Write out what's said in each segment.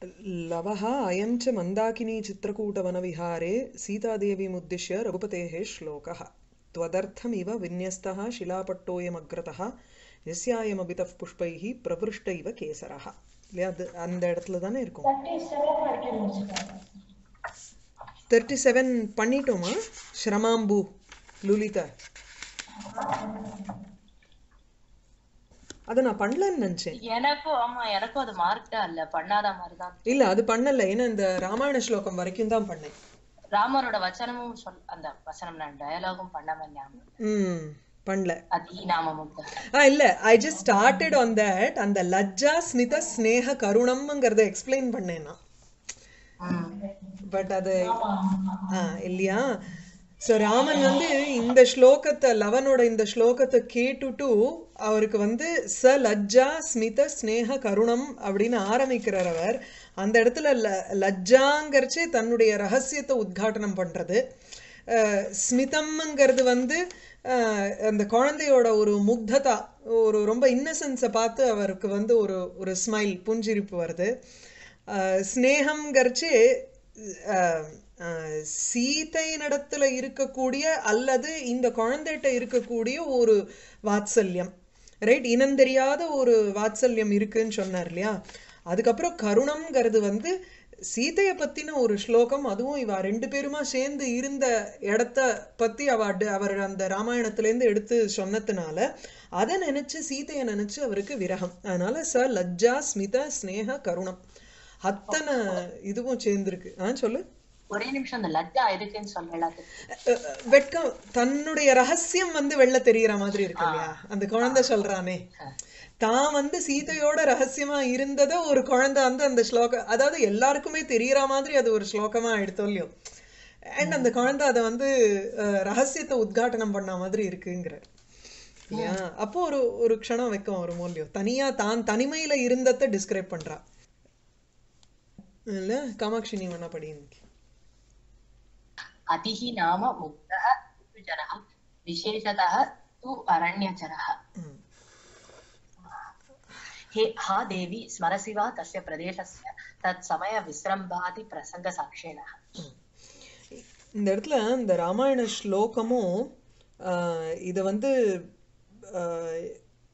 लवः अयं च मन्दाकिनी चित्रकूटवनविहारे सीतादेवीमुद्दिश्य रघुपतेः श्लोकः त्वदर्थमिव विन्यस्तः शिलापट्टोऽयमग्रतः यस्यायमभितः पुष्पैः प्रवृष्ट इव केसरः இல்லையா அது அந்த இடத்துல தானே இருக்கும் தேர்ட்டி செவன் வரைக்கும் முடிச்சுட்டாங்க தேர்ட்டி செவன் பண்ணிட்டோமா ஸ்ரமாம்பு லுலிதா அதை நான் பண்ணலன்னு நினச்சேன் எனக்கும் ஆமா எனக்கும் அது மார்க்டா இல்ல பண்ணாத மாதிரிதான் இல்லை அது பண்ணல ஏன்னா இந்த ராமாயண ஸ்லோகம் வரைக்கும் தான் பண்ணேன் ராமரோட வச்சனமும் சொல் அந்த வசனம் நான் டயலாகும் பண்ணாம ஞாபகம் ம் பண்ணல அதி நாம முக்த ஆ இல்ல I just started on that அந்த லஜ்ஜா ஸ்மித ஸ்னேக கருணம்ங்கிறத எக்ஸ்பிளைன் பண்ணேன் நான் பட் அது ஆ இல்லையா ஸோ ராமன் வந்து இந்த ஸ்லோகத்தை லவனோட இந்த ஸ்லோகத்தை கேட்டுட்டு அவருக்கு வந்து ச லஜ்ஜா ஸ்மித ஸ்னேக கருணம் அப்படின்னு ஆரம்பிக்கிறார் அவர் அந்த இடத்துல ல லஜ்ஜாங்கிறச்சே தன்னுடைய ரகசியத்தை உத்காட்டனம் பண்ணுறது ஸ்மிதம்ங்கிறது வந்து அஹ், அந்த குழந்தையோட ஒரு முக்ததா ஒரு ரொம்ப இன்னசென்ஸை பார்த்து அவருக்கு வந்து ஒரு ஒரு ஸ்மைல் புஞ்சிரிப்பு வருது அஹ், ஸ்னேகம்ங்கிறச்சே அஹ், அஹ், சீதையினிடத்துல இருக்கக்கூடிய அல்லது இந்த குழந்தைகிட்ட இருக்கக்கூடிய ஒரு வாத்சல்யம் ரைட் இனம் தெரியாத ஒரு வாத்சல்யம் இருக்குன்னு சொன்னார் இல்லையா அதுக்கப்புறம் கருணம்ங்கிறது வந்து சீதையை பத்தின ஒரு ஸ்லோகம் அதுவும் இவ ரெண்டு பேருமா சேர்ந்து இருந்த இடத்த பத்தி அவ அடு- அவர் அந்த ராமாயணத்திலேருந்து எடுத்து சொன்னதுனால அதை நினைச்சு சீதையை நினைச்சு அவருக்கு விரகம் அதனால ச லஜ்ஜா ஸ்மித ஸ்னேக கருணம் அத்தனை இதுவும் சேர்ந்துருக்கு ஆ சொல்லு ஒரே நிமிஷம் அந்த லஜ்ஜா எதுக்குன்னு சொல்றேன் அது அஹ் அஹ் வெட்கம் தன்னுடைய ரகசியம் வந்து வெளில தெரியற மாதிரி இருக்கு இல்லையா அந்த குழந்தை சொல்றானே தான் வந்து சீதையோட ரகசியமா இருந்தத ஒரு குழந்தை வந்து அந்த ஸ்லோக அதாவது எல்லாருக்குமே தெரியற மாதிரி அது ஒரு ஸ்லோகமா எடுத்தோம் இல்லையோ அண்ட் அந்த குழந்தை அதை வந்து அஹ், ரகசியத்தை உத்காட்டனம் பண்ண மாதிரி இருக்குங்கிற இல்லையா அப்போ ஒரு ஒரு க்ஷணம் வைக்கும் ஒரு மூலியம் தனியா தான் தனிமையில இருந்ததை டிஸ்கிரைப் பண்றா இல்ல காமாட்சி நீ வேணா படி இன்னைக்கு. அதிஹி நாம முக்தः ஜனः விசேஷதः தூ அரண்யச்சரः ம். हे हा देवी स्मरसि वा तस्य प्रदेशस्य तत् समय विस्रम्भाति प्रसङ्ग साक्षिणः இந்த இடத்துல இந்த ராமாயண ஸ்லோகமும் ஆஹ், இது வந்து ஆஹ்,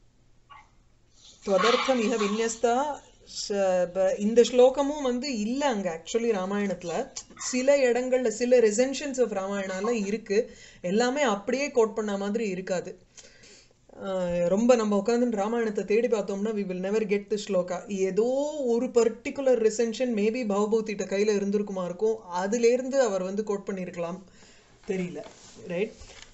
त्वदर्थம் இக விநியஸ்தா ச- ப- இந்த ஸ்லோகமும் வந்து இல்லை அங்கே ஆக்சுவலி ராமாயணத்துல சில இடங்கள்ல சில ரெசென்ஷன்ஸ் ஆஃப் ராமாயணால இருக்கு எல்லாமே அப்படியே கோட் பண்ண மாதிரி இருக்காது ஆஹ் ரொம்ப நம்ம உட்காந்து ராமாயணத்தை தேடி பார்த்தோம்னா we will never get the shloka ஏதோ ஒரு பர்டிகுலர் ரிசென்ஷன் மேபி பவபூத்திட்ட கையில் இருந்திருக்குமா இருக்கும் அதுலேருந்து அவர் வந்து கோட் பண்ணியிருக்கலாம் தெரியல ரைட்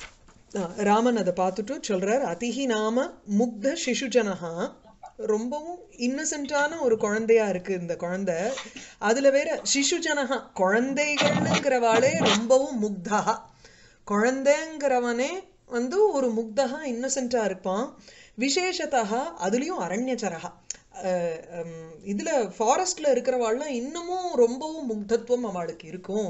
ராமன் அதை பார்த்துட்டு சொல்றார் அதிஹி நாம முக்த சிசுஜனஹா ரொம்பவும் இன்னசென்ட்டான ஒரு குழந்தையா இருக்கு இந்த குழந்தை அதுல வேற சிசுஜனஹா குழந்தைகள்ங்கிறவாளே ரொம்பவும் முக்தா குழந்தைங்கிறவனே வந்து ஒரு முக்தகா இன்னசென்ட்டா இருப்பான் விசேஷத்தா அதுலயும் அரண்யச்சரகா அஹ் ஹம், இதுல ஃபாரஸ்ட்ல இருக்கிறவாள்லாம் இன்னமும் ரொம்பவும் முக்தத்துவம் அவளுக்கு இருக்கும்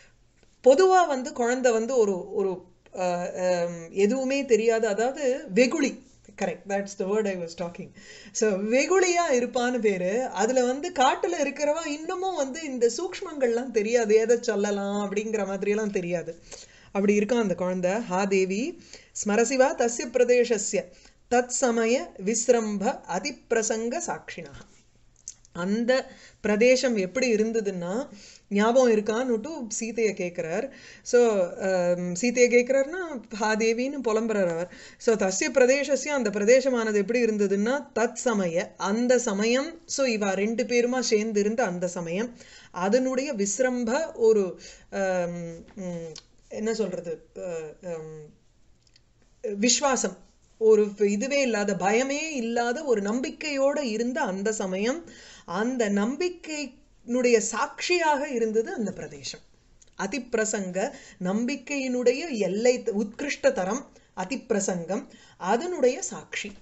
பொதுவா வந்து குழந்தை வந்து ஒரு ஒரு அஹ், ஹம், எதுவுமே தெரியாத அதாவது வெகுளி correct that's the word I was talking so வெகுளியா இருப்பான்னு பேரு அதுல வந்து காட்டுல இருக்கிறவா இன்னமும் வந்து இந்த சூக்ஷ்மங்கள்லாம் தெரியாது எதை சொல்லலாம் அப்படிங்கிற மாதிரியெல்லாம் தெரியாது அப்படி இருக்கும் அந்த குழந்தை ஹா தேவி ஸ்மரசிவா தஸ்ய பிரதேசஸ்ய தத் சமய விஸ்ரம்ப அதிப்பிரசங்க சாட்சினா அந்த பிரதேசம் எப்படி இருந்ததுன்னா ஞாபகம் இருக்கான்னுட்டு சீதையை கேட்குறார் ஸோ சீதையை கேட்குறாருன்னா ஹாதேவின்னு புலம்புறார் அவர் ஸோ தஸ்ய பிரதேசஸ்ய அந்த பிரதேசமானது எப்படி இருந்ததுன்னா தத் சமய அந்த சமயம் ஸோ இவ ரெண்டு பேருமா சேர்ந்து இருந்த அந்த சமயம் அதனுடைய விஸ்ரம்ப ஒரு ஆம், ம், என்ன சொல்றது அஹ், ஹம், விஸ்வாசம் ஒரு இதுவே இல்லாத பயமே இல்லாத ஒரு நம்பிக்கையோட இருந்த அந்த சமயம் அந்த நம்பிக்கையினுடைய சாட்சியாக இருந்தது அந்த பிரதேசம் அதிப்பிரசங்க நம்பிக்கையினுடைய எல்லை உத்கிருஷ்ட தரம் அதிப்பிரசங்கம் அதனுடைய சாட்சி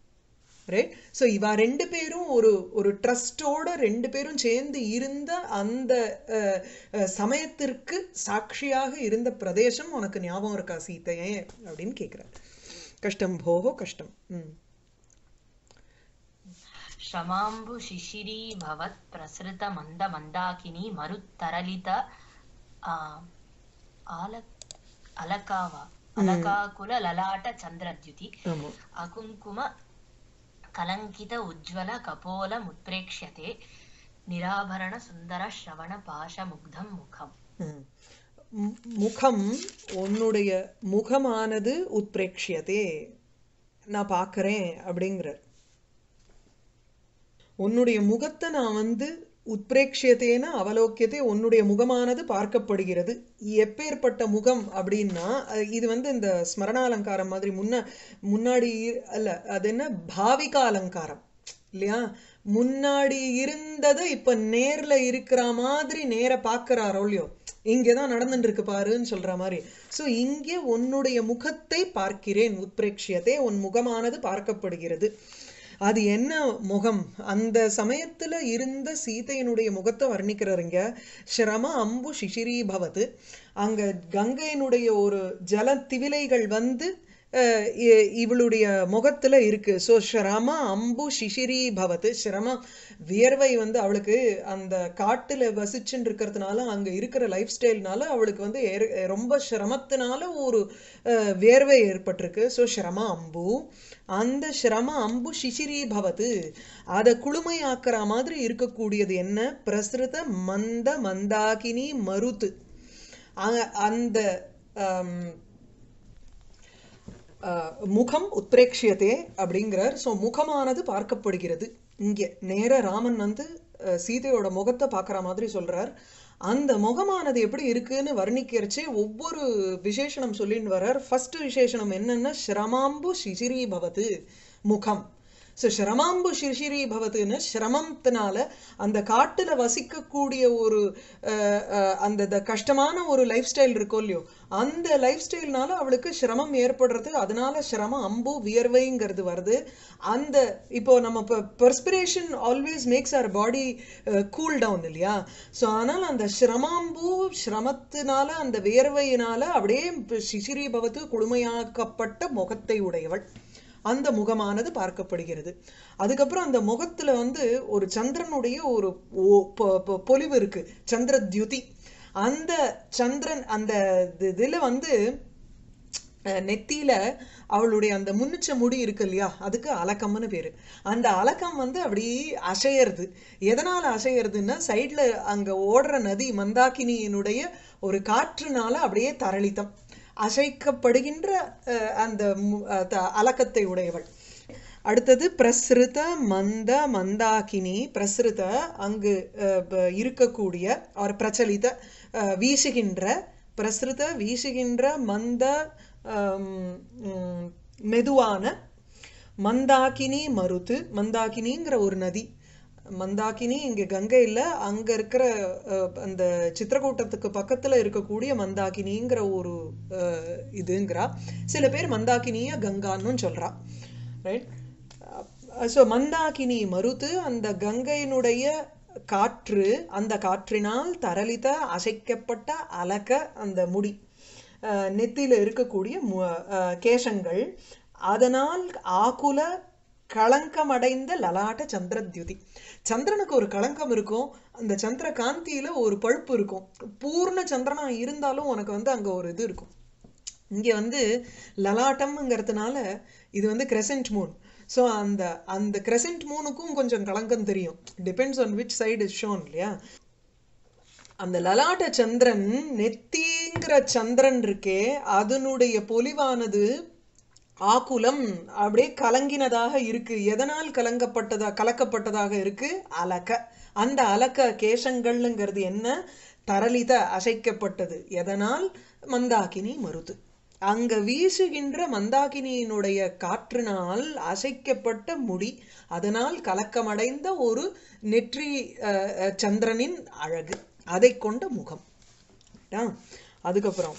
ரைட் ஸோ இவா ரெண்டு பேரும் ஒரு ஒரு ட்ரஸ்டோட ரெண்டு பேரும் சேர்ந்து இருந்த அந்த அஹ், அஹ், சமயத்திற்கு சாட்சியாக இருந்த பிரதேசம் உனக்கு ஞாபகம் இருக்கா சீதையே அப்படின்னு கேட்குறாரு கஷ்டம் போகோ கஷ்டம் ம் श्रमाम्बु शिशिरीभवत् प्रसृत मन्द मन्दाकिनी मरुत्तरलित आ, आल अलकाव अलकाकुल ललाट चन्द्रद्युति ஆமா अकुङ्कुम कलङ्कित उज्ज्वल कपोलमुत्प्रेक्ष्यते निराभरण सुन्दर श्रवण पाशमुग्धं मुखम् ம். மு- முகம் உன்னுடைய முகமானது உத்பிரேக்ஷியதே நான் பார்க்கறேன் அப்படிங்கிறார் உன்னுடைய முகத்தை நான் வந்து உத்பிரேக்ஷியத்தேன அவலோக்கியத்தை உன்னுடைய முகமானது பார்க்கப்படுகிறது எப்பேற்பட்ட முகம் அப்படின்னா அஹ் இது வந்து இந்த ஸ்மரணாலங்காரம் மாதிரி முன்ன முன்னாடி இ- அல்ல அது என்ன பாவிகா அலங்காரம் இல்லையா முன்னாடி இருந்ததை இப்ப நேர்ல இருக்கிற மாதிரி நேர பாக்குறாரோ இல்லையோ இங்கதான் நடந்துட்டு இருக்கு பாருன்னு சொல்ற மாதிரி சோ இங்கே உன்னுடைய முகத்தை பார்க்கிறேன் உத்பிரேக்ஷியத்தை உன் முகமானது பார்க்கப்படுகிறது அது என்ன முகம் அந்த சமயத்துல இருந்த சீதையினுடைய முகத்தை வர்ணிக்கிறாருங்க ஸ்ரம அம்பு சிசிரி பவத்து அங்க கங்கையினுடைய ஒரு ஜல திவிலைகள் வந்து அஹ், இ- இவளுடைய முகத்துல இருக்கு ஸோ ஸ்ரம அம்பு சிசிரி பவத்து ஸ்ரம வியர்வை வந்து அவளுக்கு அந்த காட்டுல வசிச்சுன்னு இருக்கிறதுனால அங்க இருக்கிற லைஃப் ஸ்டைல்னால அவளுக்கு வந்து ஏற- ரொம்ப சிரமத்தினால ஒரு அஹ், வியர்வை ஏற்பட்டிருக்கு ஸோ ஸ்ரம அம்பு அந்த சிரம அம்பு சிசிரி பவத்து அதை குளுமையாக்குற மாதிரி இருக்கக்கூடியது என்ன பிரசுரித மந்த மந்தாகினி மருத்து அ- அந்த ஆம், ஆஹ், முகம் உத்பிரேக்ஷியதே அப்படிங்கிறார் ஸோ முகமானது பார்க்கப்படுகிறது இங்கே நேர ராமன் வந்து அஹ், சீதையோட முகத்தை பார்க்குற மாதிரி சொல்றார் அந்த முகமானது எப்படி இருக்குன்னு வர்ணிக்கிறச்சே ஒவ்வொரு விசேஷணம் சொல்லின்னு வர்றார் ஃபர்ஸ்ட் விசேஷணம் என்னன்னா ஸ்ரமாம்பு சிசிரி பவத்து முகம் ஸோ ஸ்ரமாம்பு சிசிரி பவத்துன்னு சிரமத்தினால அந்த காட்டுல வசிக்கக்கூடிய ஒரு அஹ், அஹ், அந்த the கஷ்டமான ஒரு லைஃப் ஸ்டைல் இருக்கோ இல்லையோ அந்த லைஃப் ஸ்டைல்னால அவளுக்கு சிரமம் ஏற்படுறது அதனால சிரமம் அம்பு வியர்வைங்கிறது வருது அந்த இப்போ நம்ம இப்போ perspiration always makes her body cool down இல்லையா ஸோ ஆனால் அந்த சிரமாம்பு சிரமத்தினால அந்த வியர்வையினால அப்படியே சிசிரி பவத்து குளுமையாக்கப்பட்ட முகத்தை உடையவள் அந்த முகமானது பார்க்கப்படுகிறது அதுக்கப்புறம் அந்த முகத்துல வந்து ஒரு சந்திரனுடைய ஒரு ஓ- பொ- பொ- பொலிவு இருக்கு சந்திர தியுதி அந்த சந்திரன் அந்த இது- இதுல வந்து அஹ், நெத்தியில அவளுடைய அந்த முன்னிச்ச முடி இருக்கு இல்லையா அதுக்கு அலக்கம்னு பேரு அந்த அலக்கம் வந்து அப்படி அசையறது எதனால அசையறதுன்னா சைடுல அங்க ஓடுற நதி மந்தாகினியினுடைய ஒரு காற்றுனால அப்படியே தரளித்தம் அசைக்கப்படுகின்ற அஹ், அந்த மு- அஹ், த- அலக்கத்தை உடையவள் அடுத்தது பிரஸ்ருத மந்த மந்தாகினி பிரஸ்ருத அங்கு அஹ், ப- இருக்கக்கூடிய அவர் பிரச்சலித அஹ், வீசுகின்ற பிரஸ்ருத வீசுகின்ற மந்த ஆம், ம், மெதுவான மந்தாகினி மருத்து மந்தாகினிங்கிற ஒரு நதி மந்தாகினி இங்க கங்கை இல்ல அங்க இருக்கிற அஹ், அந்த சித்திரக்கூட்டத்துக்கு பக்கத்துல இருக்கக்கூடிய மந்தாகினிங்கிற ஒரு அஹ், இதுங்கிறா சில பேர் மந்தாகினிய கங்கான்னு சொல்றா ரைட் ஸோ மந்தாகினி மருத்து அந்த கங்கையினுடைய காற்று அந்த காற்றினால் தரளித்த அசைக்கப்பட்ட அலக அந்த முடி அஹ், நெத்தியில இருக்கக்கூடிய மு- அஹ், கேசங்கள் அதனால் ஆகுல களங்கமடைந்த லலாட்ட சந்திரத்யுதி சந்திரனுக்கு ஒரு களங்கம் இருக்கும் அந்த சந்திர காந்தியில ஒரு பழுப்பு இருக்கும் பூர்ண சந்திரனா இருந்தாலும் உனக்கு வந்து அங்க ஒரு இது இருக்கும் இங்க வந்து லலாட்டம்ங்கிறதுனால இது வந்து கிரெசன்ட் மூன் ஸோ அந்த அந்த கிரெசன்ட் மூனுக்கும் கொஞ்சம் களங்கம் தெரியும் depends on which side is shown இல்லையா அந்த லலாட்ட சந்திரன் நெத்திங்கிற சந்திரன் இருக்கே அதனுடைய பொலிவானது ஆக்குலம் அப்படியே கலங்கினதாக இருக்கு எதனால் கலங்கப்பட்டதா கலக்கப்பட்டதாக இருக்கு அலக்க அந்த அலக்க கேசங்கள்ங்கிறது என்ன தரளித அசைக்கப்பட்டது எதனால் மந்தாகினி மருது அங்க வீசுகின்ற மந்தாகினியினுடைய காற்றினால் அசைக்கப்பட்ட முடி அதனால் கலக்கமடைந்த ஒரு நெற்றி அஹ், அஹ், சந்திரனின் அழகு அதை கொண்ட முகம் ரைட்டா? அதுக்கப்புறம்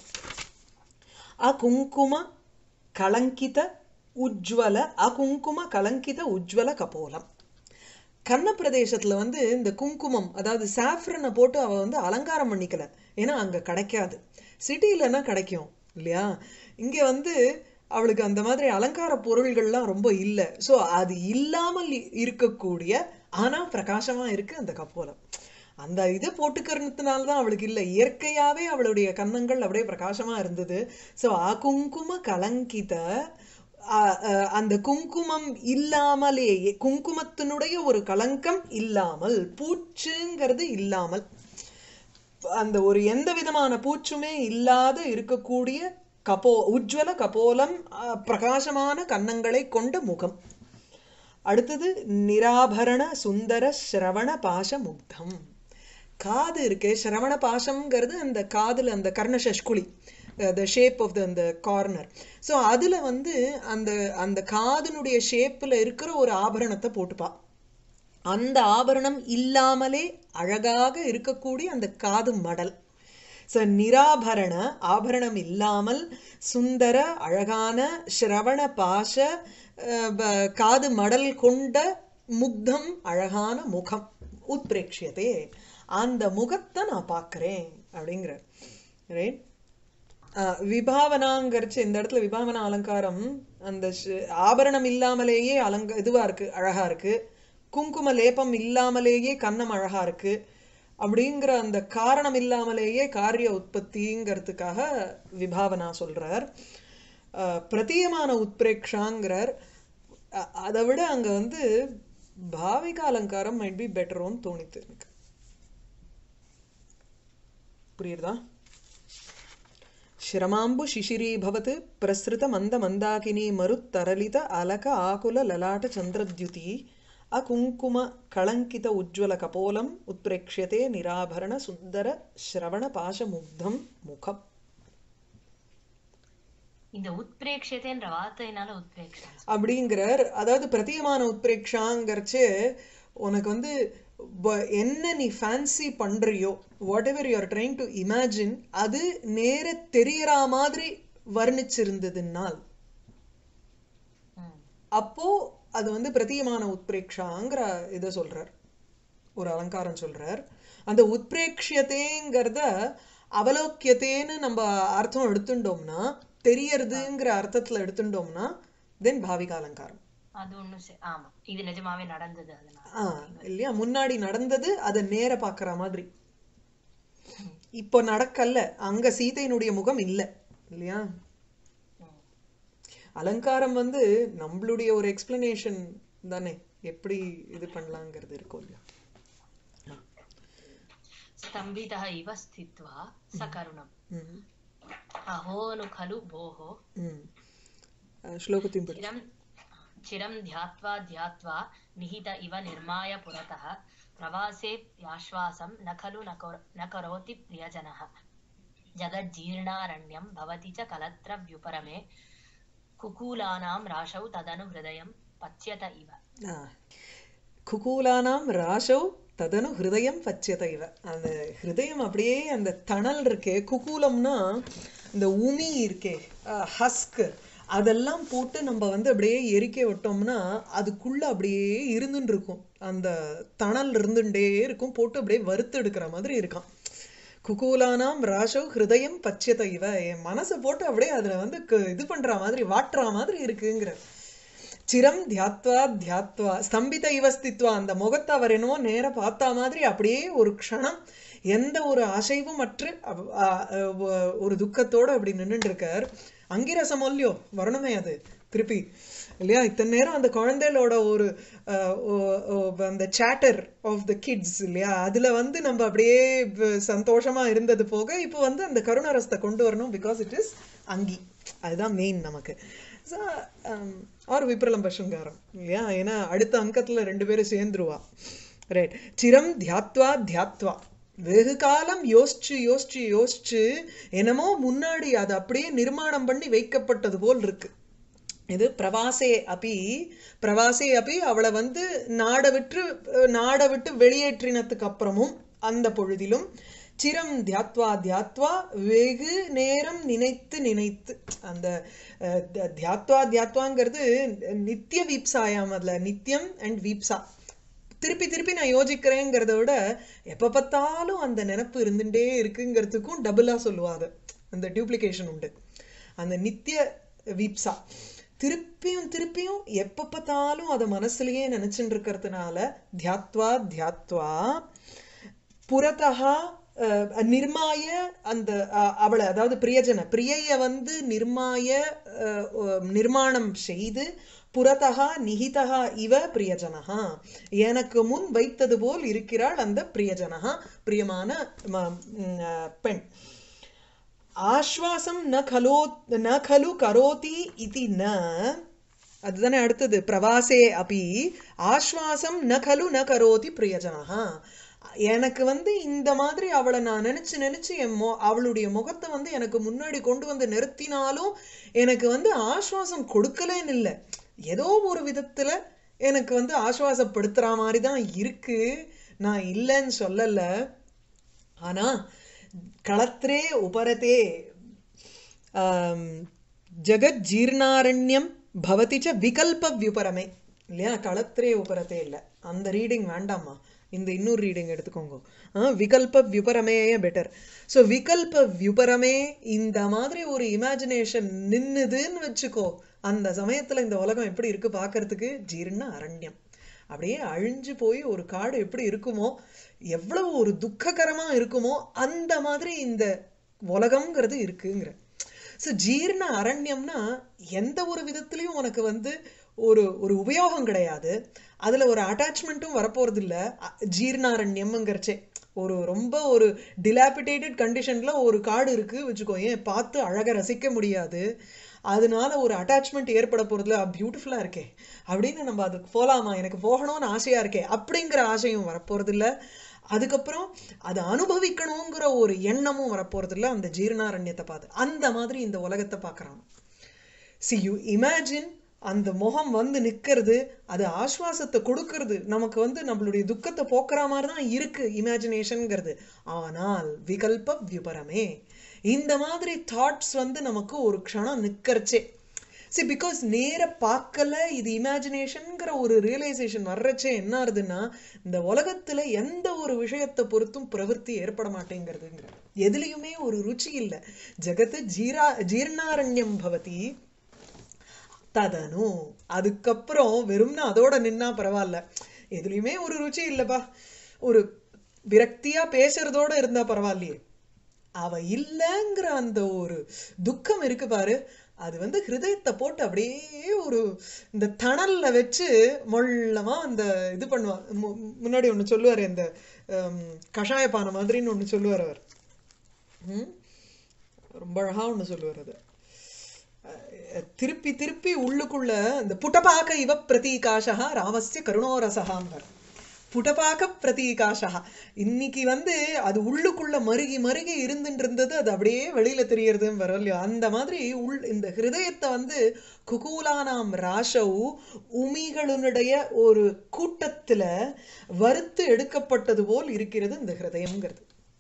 அகுங்கும கலங்கித உஜ்வல அகுங்கும கலங்கித உஜ்வல கபோலம் கன்ன பிரதேசத்துல வந்து இந்த குங்குமம் அதாவது சாஃப்ரனை போட்டு அவ வந்து அலங்காரம் பண்ணிக்கல ஏன்னா அங்க கிடைக்காது சிட்டிலன்னா கிடைக்கும் இல்லையா இங்க வந்து அவளுக்கு அந்த மாதிரி அலங்கார பொருள்கள்லாம் ரொம்ப இல்லை ஸோ அது இல்லாமல் இ- இருக்கக்கூடிய ஆனா பிரகாசமா இருக்கு அந்த கப்போலம் அந்த இதை போட்டுக்கிறதுனால தான் அவளுக்கு இல்லை இயற்கையாவே அவளுடைய கன்னங்கள் அப்படியே பிரகாசமா இருந்தது ஸோ அகுங்கும கலங்கித அ- அ- அந்த குங்குமம் இல்லாமலேயே குங்குமத்தினுடைய ஒரு கலங்கம் இல்லாமல் பூச்சுங்கிறது இல்லாமல் அந்த ஒரு எந்த விதமான பூச்சுமே இல்லாத இருக்கக்கூடிய கபோ உஜ்வல கபோலம் அஹ், பிரகாசமான கன்னங்களை கொண்ட முகம் அடுத்தது நிராபரண சுந்தர ஸ்ரவண பாச முக்தம் காது இருக்கே ஸ்ரவண பாசம்ங்கிறது அந்த காதுல அந்த கர்ண சஷ்குலி த ஷேப் ஆஃப் த அந்த கார்னர் ஸோ அதுல வந்து அந்த அந்த காதுனுடைய ஷேப்ல இருக்கிற ஒரு ஆபரணத்தை போட்டுப்பா அந்த ஆபரணம் இல்லாமலே அழகாக இருக்கக்கூடிய அந்த காது மடல் ஸோ நிராபரண ஆபரணம் இல்லாமல் சுந்தர அழகான ஸ்ரவண பாச அஹ், ப- காது மடல் கொண்ட முக்தம் அழகான முகம் உத்பிரேக்ஷியதே அந்த முகத்தை நான் பார்க்கிறேன் அப்படிங்கிற ரைட் விபாவனாங்கிறச்சு இந்த இடத்துல விபாவன அலங்காரம் அந்த ஷ- ஆபரணம் இல்லாமலேயே அலங்க இதுவா இருக்கு அழகா இருக்கு குங்கும லேபம் இல்லாமலேயே கன்னம் அழகா இருக்கு அப்படிங்கிற அந்த காரணம் இல்லாமலேயே காரிய உற்பத்திங்கிறதுக்காக விபாவனா சொல்றார் அஹ், பிரதீயமான உத்பிரேக்ஷாங்கிறார் அ- அதை விட அங்க வந்து பாவிக அலங்காரம் மைட் பி பெட்டரோன்னு தோணித்து எனக்கு புரியுறதா शिरमाम्बु शिशिरीभवत् प्रसृतमन्दमन्दाकिनी मरुत्तरलित अलक आकुल ललाट चन्द्रद्युति अकुङ्कुम कळङ्कित उज्ज्वलकपोलम् उत्प्रेक्ष्यते निराभरण सुन्दर श्रवणपाशमुग्धं मुखम् இந்த உத்பிரேக்ஷத்தைன்ற வார்த்தையினால உத்பிரேக்ஷம் அப்படிங்கிறார் அதாவது பிரத்தியமான உத்பிரேக்ஷாங்கிறச்சு உனக்கு வந்து வ- என்ன நீ ஃபேன்சி பண்றியோ whatever you're trying to imagine அது நேர தெரியற மாதிரி வர்ணிச்சிருந்ததுனால் ம். அப்போ அது வந்து பிரத்தியமான உத்பிரேக்ஷாங்கிற இதை சொல்றார் ஒரு அலங்காரம் சொல்றார் அந்த உத்பிரேக்ஷியத்தேங்கிறத அவலோக்கியத்தேன்னு நம்ம அர்த்தம் எடுத்துட்டோம்னா தெரியறதுங்கிற அர்த்தத்துல எடுத்துட்டோம்னா தென் பாவிக அலங்காரம் அது ஒண்ணும் சரி ஆமா இது நிஜமாவே நடந்தது அதனால ஆ இல்லையா முன்னாடி நடந்தது அதை நேர பார்க்குற மாதிரி இப்போ நடக்கல அங்க சீதையினுடைய முகம் இல்லை இல்லையா ம். அலங்காரம் வந்து நம்மளுடைய ஒரு எக்ஸ்பிளனேஷன் தானே எப்படி இது பண்ணலாங்கிறது இருக்கும் இல்லையா स्तम्भितः इव स्थित्वा सकरुणम् ம் अहो नु खलु भोः ம் அஹ் ஸ்லோகத்தையும் படி चिरं चिरं ध्यात्वा ध्यात्वा निहित इव निर्माय पुरतः प्रवासे आश्वासं न खलु न करो- न करोति प्रियजनः जगज्जीर्णारण्यं भवति च कलत्रव्युपरमे कुकूलानां राशौ तदनु हृदयं पच्यत इव ஆ. குகூலானாம் ராஷவ் ததனு ஹிருதயம் பச்சத இவ அந்த ஹிருதயம் அப்படியே அந்த தணல் இருக்கே குகூலம்னா இந்த உமி இருக்கே ஹஸ்க் அதெல்லாம் போட்டு நம்ம வந்து அப்படியே எரிக்க விட்டோம்னா அதுக்குள்ள அப்படியே இருந்துட்டு இருக்கும் அந்த தணல் இருந்துட்டே இருக்கும் போட்டு அப்படியே வறுத்து எடுக்கிற மாதிரி இருக்கான் குகூலானாம் ராஷவ் ஹிருதயம் பச்சத இவ என் மனசை போட்டு அப்படியே அதுல வந்து கு- இது பண்ற மாதிரி வாட்டுற மாதிரி இருக்குங்கிற சிரம் தியாத்வா தியாத்வா ஸ்தம்பித இவஸ்தித்வா அந்த முகத்தை அவர் என்னமோ நேரா பார்த்தா மாதிரி அப்படியே ஒரு க்ஷணம் எந்த ஒரு அசைவும் அற்று அவ்- ஆ- அ- ஒரு துக்கத்தோட அப்படி நின்னுட்டு இருக்கார் அங்கிரசம் இல்லையோ வரணுமே அது திருப்பி இல்லையா இத்தனை நேரம் அந்த குழந்தைகளோட ஒரு அஹ், ஓ- ஓ- அந்த சேட்டர் ஆஃப் த கிட்ஸ் இல்லையா அதுல வந்து நம்ம அப்படியே வ- சந்தோஷமா இருந்தது போக இப்போ வந்து அந்த கருணரசத்தை கொண்டு வரணும் பிகாஸ் இட் இஸ் அங்கி அதுதான் மெயின் நமக்கு ஸோ ஆர் விப்ரலம்ப சிருங்காரம் இல்லையா ஏன்னா அடுத்த அங்கத்துல ரெண்டு பேரும் சேர்ந்துருவா ரைட் சிரம் தியாத்வா தியாத்வா வெகு காலம் யோசிச்சு யோசிச்சு யோசிச்சு என்னமோ முன்னாடி அது அப்படியே நிர்மாணம் பண்ணி வைக்கப்பட்டது போல் இருக்கு இது பிரவாசே அபி பிரவாசே அபி அவளை வந்து நாட விட்டு நாட விட்டு வெளியேற்றினதுக்கு அப்புறமும் அந்த பொழுதிலும் சிரம் தியாத்வா தியாத்வா வெகு நேரம் நினைத்து நினைத்து அந்த அஹ், த- தியாத்வா தியாத்வாங்கிறது நித்திய வீப்சாயாம் அதுல நித்தியம் அண்ட் வீப்சா திருப்பி திருப்பி நான் யோசிக்கிறேங்கிறத விட எப்ப பார்த்தாலும் அந்த நினப்பு இருந்துட்டே இருக்குங்கிறதுக்கும் டபுளா சொல்லுவா அது அந்த டியூப்ளிகேஷன் உண்டு அந்த நித்திய வீப்சா திருப்பியும் திருப்பியும் எப்ப பார்த்தாலும் அதை மனசுலயே நினைச்சுட்டு இருக்கிறதுனால தியாத்வா தியாத்வா புறத்தகா அஹ், நிர்மாய அந்த அஹ், அவளை அதாவது பிரியஜன பிரியைய வந்து நிர்மாய அஹ், அஹ், நிர்மாணம் செய்து புறத்தகா நிகிதகா இவ பிரியஜனஹா எனக்கு முன் வைத்தது போல் இருக்கிறாள் அந்த பிரியஜனஹா பிரியமான ம- ம், அஹ், பெண் ஆஸ்வாசம் ந கலோ ந கலு கரோதி இதி ந அதுதானே அடுத்தது பிரவாசே அபி ஆஸ்வாசம் ந கலு ந கரோதி பிரியஜனஹா எனக்கு வந்து இந்த மாதிரி அவளை நான் நினைச்சு நினைச்சு என் மொ அவளுடைய முகத்தை வந்து எனக்கு முன்னாடி கொண்டு வந்து நிறுத்தினாலும் எனக்கு வந்து ஆஸ்வாசம் கொடுக்கலன்னு இல்லை ஏதோ ஒரு விதத்துல எனக்கு வந்து ஆஸ்வாசப்படுத்துற மாதிரி தான் இருக்கு நான் இல்லைன்னு சொல்லல ஆனா களத்ரே உபரதே ஆம், ஜெகஜீர்ணாரண்யம் பவதி ச விகல்ப வியுபரமே இல்லையா களத்ரே உபரதே இல்லை அந்த ரீடிங் வேண்டாமா இந்த இன்னொரு ரீடிங் எடுத்துக்கோங்க ஆ, விகல்ப வியுபரமே பெட்டர் ஸோ விகல்ப வியுபரமே இந்த மாதிரி ஒரு இமேஜினேஷன் நின்னுதுன்னு வச்சுக்கோ அந்த சமயத்துல இந்த உலகம் எப்படி இருக்கு பார்க்கிறதுக்கு ஜீர்ண அரண்யம் அப்படியே அழிஞ்சு போய் ஒரு காடு எப்படி இருக்குமோ எவ்வளவு ஒரு துக்ககரமா இருக்குமோ அந்த மாதிரி இந்த உலகம்ங்கிறது இருக்குங்கிற ஸோ ஜீர்ண அரண்யம்னா எந்த ஒரு விதத்துலயும் உனக்கு வந்து ஒரு ஒரு உபயோகம் கிடையாது அதுல ஒரு அட்டாச்மெண்ட்டும் வரப்போறது இல்ல அ- ஜீர்ணாரண்யம்ங்கிறச்சே ஒரு ரொம்ப ஒரு டிலாபிடேட்டட் கண்டிஷன்ல ஒரு காடு இருக்கு வச்சுக்கோ ஏன் பார்த்து அழகா ரசிக்க முடியாது அதனால ஒரு அட்டாச்மெண்ட் ஏற்பட போறதுல பியூட்டிஃபுல்லா இருக்கே அப்படின்னு நம்ம அதுக்கு போலாமா எனக்கு போகணும்னு ஆசையா இருக்கே அப்படிங்கிற ஆசையும் வரப்போறது இல்ல அதுக்கப்புறம் அதை அனுபவிக்கணுங்கிற ஒரு எண்ணமும் வரப்போறது இல்ல அந்த ஜீர்ணாரண்யத்தை பார்த்து அந்த மாதிரி இந்த உலகத்தை பார்க்கறான் சி யூ இமேஜின் அந்த முகம் வந்து நிக்கிறது அது ஆஸ்வாசத்தை கொடுக்கறது நமக்கு வந்து நம்மளுடைய துக்கத்தை போக்குற மாதிரி தான் இருக்கு இமேஜினேஷன்ங்கிறது ஆனால் விகல்ப விபரமே இந்த மாதிரி தாட்ஸ் வந்து நமக்கு ஒரு க்ஷணம் நிக்கறச்சே சி பிகாஸ் நேர பார்க்கல இது இமேஜினேஷன்ங்கிற ஒரு ரியலைசேஷன் வர்றச்சே என்ன ஆகுதுன்னா இந்த உலகத்துல எந்த ஒரு விஷயத்தை பொறுத்தும் பிரவൃத்தி ஏற்பட மாட்டேங்கிறதுங்கிற எதுலயுமே ஒரு ருச்சி இல்லை ஜெகத்து ஜீரா ஜீர்ணாரண்யம் பவதி ததனு அதுக்கப்புறம் வெறும்னா அதோட நின்னா பரவாயில்ல எதுலயுமே ஒரு ருச்சி இல்லப்பா ஒரு விரக்தியா பேசுறதோட இருந்தா பரவாயில்லையே அவ இல்லைங்கிற அந்த ஒரு துக்கம் இருக்கு பாரு அது வந்து ஹிருதயத்தை போட்டு அப்படியே ஒரு இந்த தணல்ல வச்சு மொள்ளமா அந்த இது பண்ணுவா மு- முன்னாடி ஒண்ணு சொல்லுவாரு இந்த ஹம், கஷாய பானை மாதிரின்னு ஒண்ணு சொல்லுவார் அவர் ம்? ரொம்ப அழகா ஒண்ணு சொல்லுவார் அது அஹ் திருப்பி திருப்பி உள்ளுக்குள்ள இந்த புட்டபாக இவ பிரதீகாஷா ராமஸ்ய கருணோரசகாம்பர் புட்டபாக பிரதீகாஷா இன்னைக்கு வந்து அது உள்ளுக்குள்ள மருகி மருகி இருந்துட்டு இருந்தது அது அப்படியே வெளியில தெரியறதுன்னு வரும் இல்லையோ அந்த மாதிரி உள் இந்த ஹிருதயத்தை வந்து குகூலானாம் ராஷவ் உமிகளுடைய ஒரு கூட்டத்துல வறுத்து எடுக்கப்பட்டது போல் இருக்கிறது இந்த ஹிருதயம்ங்கிறது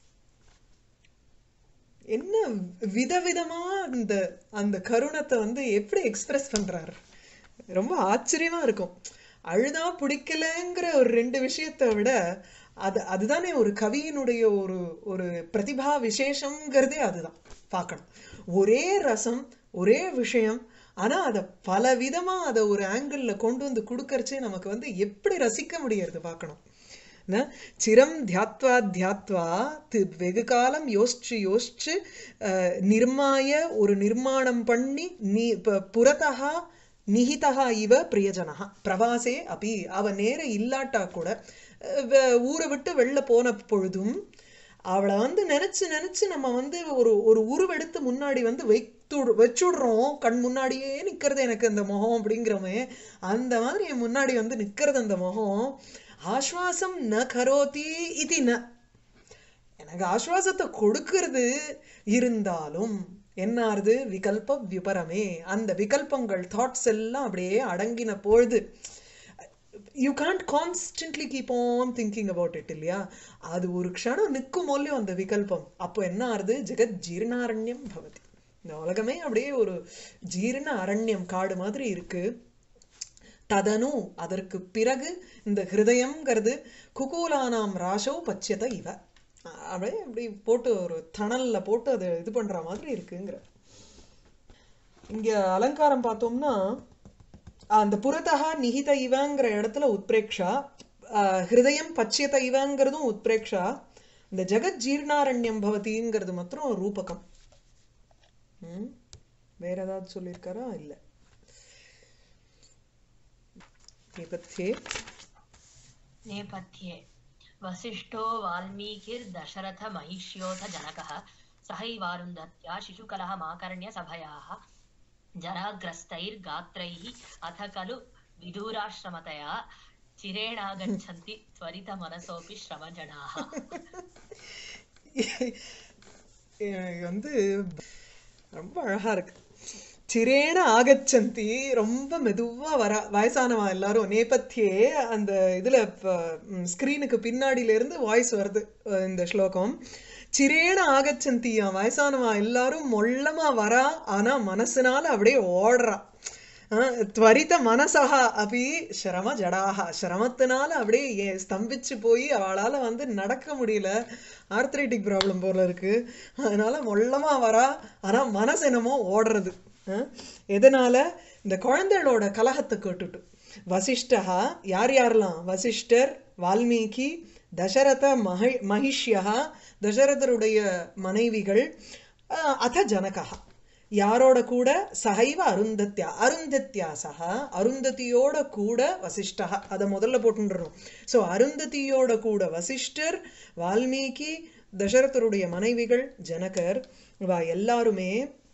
என்ன விதவிதமா அந்த அந்த கருணத்தை வந்து எப்படி எக்ஸ்பிரஸ் பண்றாரு ரொம்ப ஆச்சரியமா இருக்கும் அழுதா பிடிக்கலங்கிற ஒரு ரெண்டு விஷயத்தை விட அது அதுதானே ஒரு கவியினுடைய ஒரு ஒரு பிரதிபா விசேஷம்ங்கிறதே அதுதான் பார்க்கணும் ஒரே ரசம் ஒரே விஷயம் ஆனா அதை பல விதமா அதை ஒரு ஆங்கிள் கொண்டு வந்து கொடுக்கறச்சே நமக்கு வந்து எப்படி ரசிக்க முடியறது பார்க்கணும் ந சிரம் தியாத்வா தியாத்வா தி- வெகு காலம் யோசிச்சு யோசிச்சு அஹ், நிர்மாய ஒரு நிர்மாணம் பண்ணி நீ ப- புறத்தகா நிகிதகா இவ பிரியஜனகா பிரவாசே அபி அவ நேர இல்லாட்டா கூட அஹ், வ- ஊரை விட்டு வெளில போன பொழுதும் அவளை வந்து நினைச்சு நினைச்சு நம்ம வந்து ஒரு ஒரு உருவெடுத்து முன்னாடி வந்து வைத்து வச்சுடுறோம் கண் முன்னாடியே நிக்கிறது எனக்கு அந்த முகம் அப்படிங்கிறோமே அந்த மாதிரி என் முன்னாடி வந்து நிக்கிறது அந்த முகம் ஆஸ்வாசம் ந கரோதி இது ந எனக்கு ஆஸ்வாசத்தை கொடுக்கிறது இருந்தாலும் என்ன ஆறுது விகல்ப விபரமே அந்த விகல்பங்கள் தாட்ஸ் எல்லாம் அப்படியே அடங்கின பொழுது you can't constantly keep on thinking about it இல்லையா அது ஒரு க்ஷணம் நிற்கும் போலயும் அந்த விகல்பம் அப்போ என்ன ஆறுது ஜெகத் ஜீர்ணாரண்யம் பவதி இந்த உலகமே அப்படியே ஒரு ஜீரண அரண்யம் காடு மாதிரி இருக்கு ததனு அதற்கு பிறகு இந்த ஹிருதயம்ங்கிறது குகூலானாம் ராசோ பச்சியத இவ அப்படியே இப்படி போட்டு ஒரு தணல்ல போட்டு அதை இது பண்ற மாதிரி இருக்குங்கிற இங்க அலங்காரம் பார்த்தோம்னா அந்த புறத்தகா நிகித இவங்கிற இடத்துல உத்பிரேக்ஷா ஆஹ், ஹிருதயம் பச்சியத இவங்கிறதும் உத்பிரேக்ஷா இந்த ஜெகத் ஜீர்ணாரண்யம் பவதிங்கிறது மாத்திரம் ரூபகம் ம்? வேற ஏதாவது சொல்லியிருக்காரா இல்ல நேபத்தியே नेपथ्ये वसिष्ठो वाल्मीकिर्दशरथ महिष्योऽथ जनकः सहैवारुन्धत्या शिशुकलहमाकर्ण्य सभयाः जराग्रस्तैर्गात्रैः अथ खलु विदूराश्रमतया चिरेणागच्छन्ति त्वरितमनसोऽपि श्रमजनाः எனக்கு வந்து ரொம்ப அழகா இருக்கு சிரேன ஆகச்சந்தி ரொம்ப மெதுவா வரா வயசானவா எல்லாரும் நேபத்தியே அந்த இதுல ஸ்கிரீனுக்கு பின்னாடியில இருந்து வாய்ஸ் வருது அஹ் இந்த ஸ்லோகம் சிரேன ஆகச்சந்தியா வயசானவா எல்லாரும் மொள்ளமா வரா ஆனா மனசுனால அப்படியே ஓடுறா அஹ் துவரித மனசகா அப்படி சிரம ஜடாகா சிரமத்தினால அப்படியே ஏ- ஸ்தம்பிச்சு போய் அவளால வந்து நடக்க முடியல ஆர்த்ரைட்டிக் ப்ராப்ளம் போல இருக்கு அதனால மொள்ளமா வரா ஆனா மனசு என்னமோ ஓடுறது அஹ் எதனால இந்த குழந்தைகளோட கலகத்தை கேட்டுட்டு வசிஷ்டா யார் யாரெல்லாம் வசிஷ்டர் வால்மீகி தசரத மகி மகிஷ்யா தசரதருடைய மனைவிகள் அஹ் அத ஜனகா யாரோட கூட சகைவ அருந்தத்யா அருந்தத்யா சக அருந்ததியோட கூட வசிஷ்டா அதை முதல்ல போட்டுன்றோம் ஸோ அருந்ததியோட கூட வசிஷ்டர் வால்மீகி தசரதருடைய மனைவிகள் ஜனகர் இவா எல்லாருமே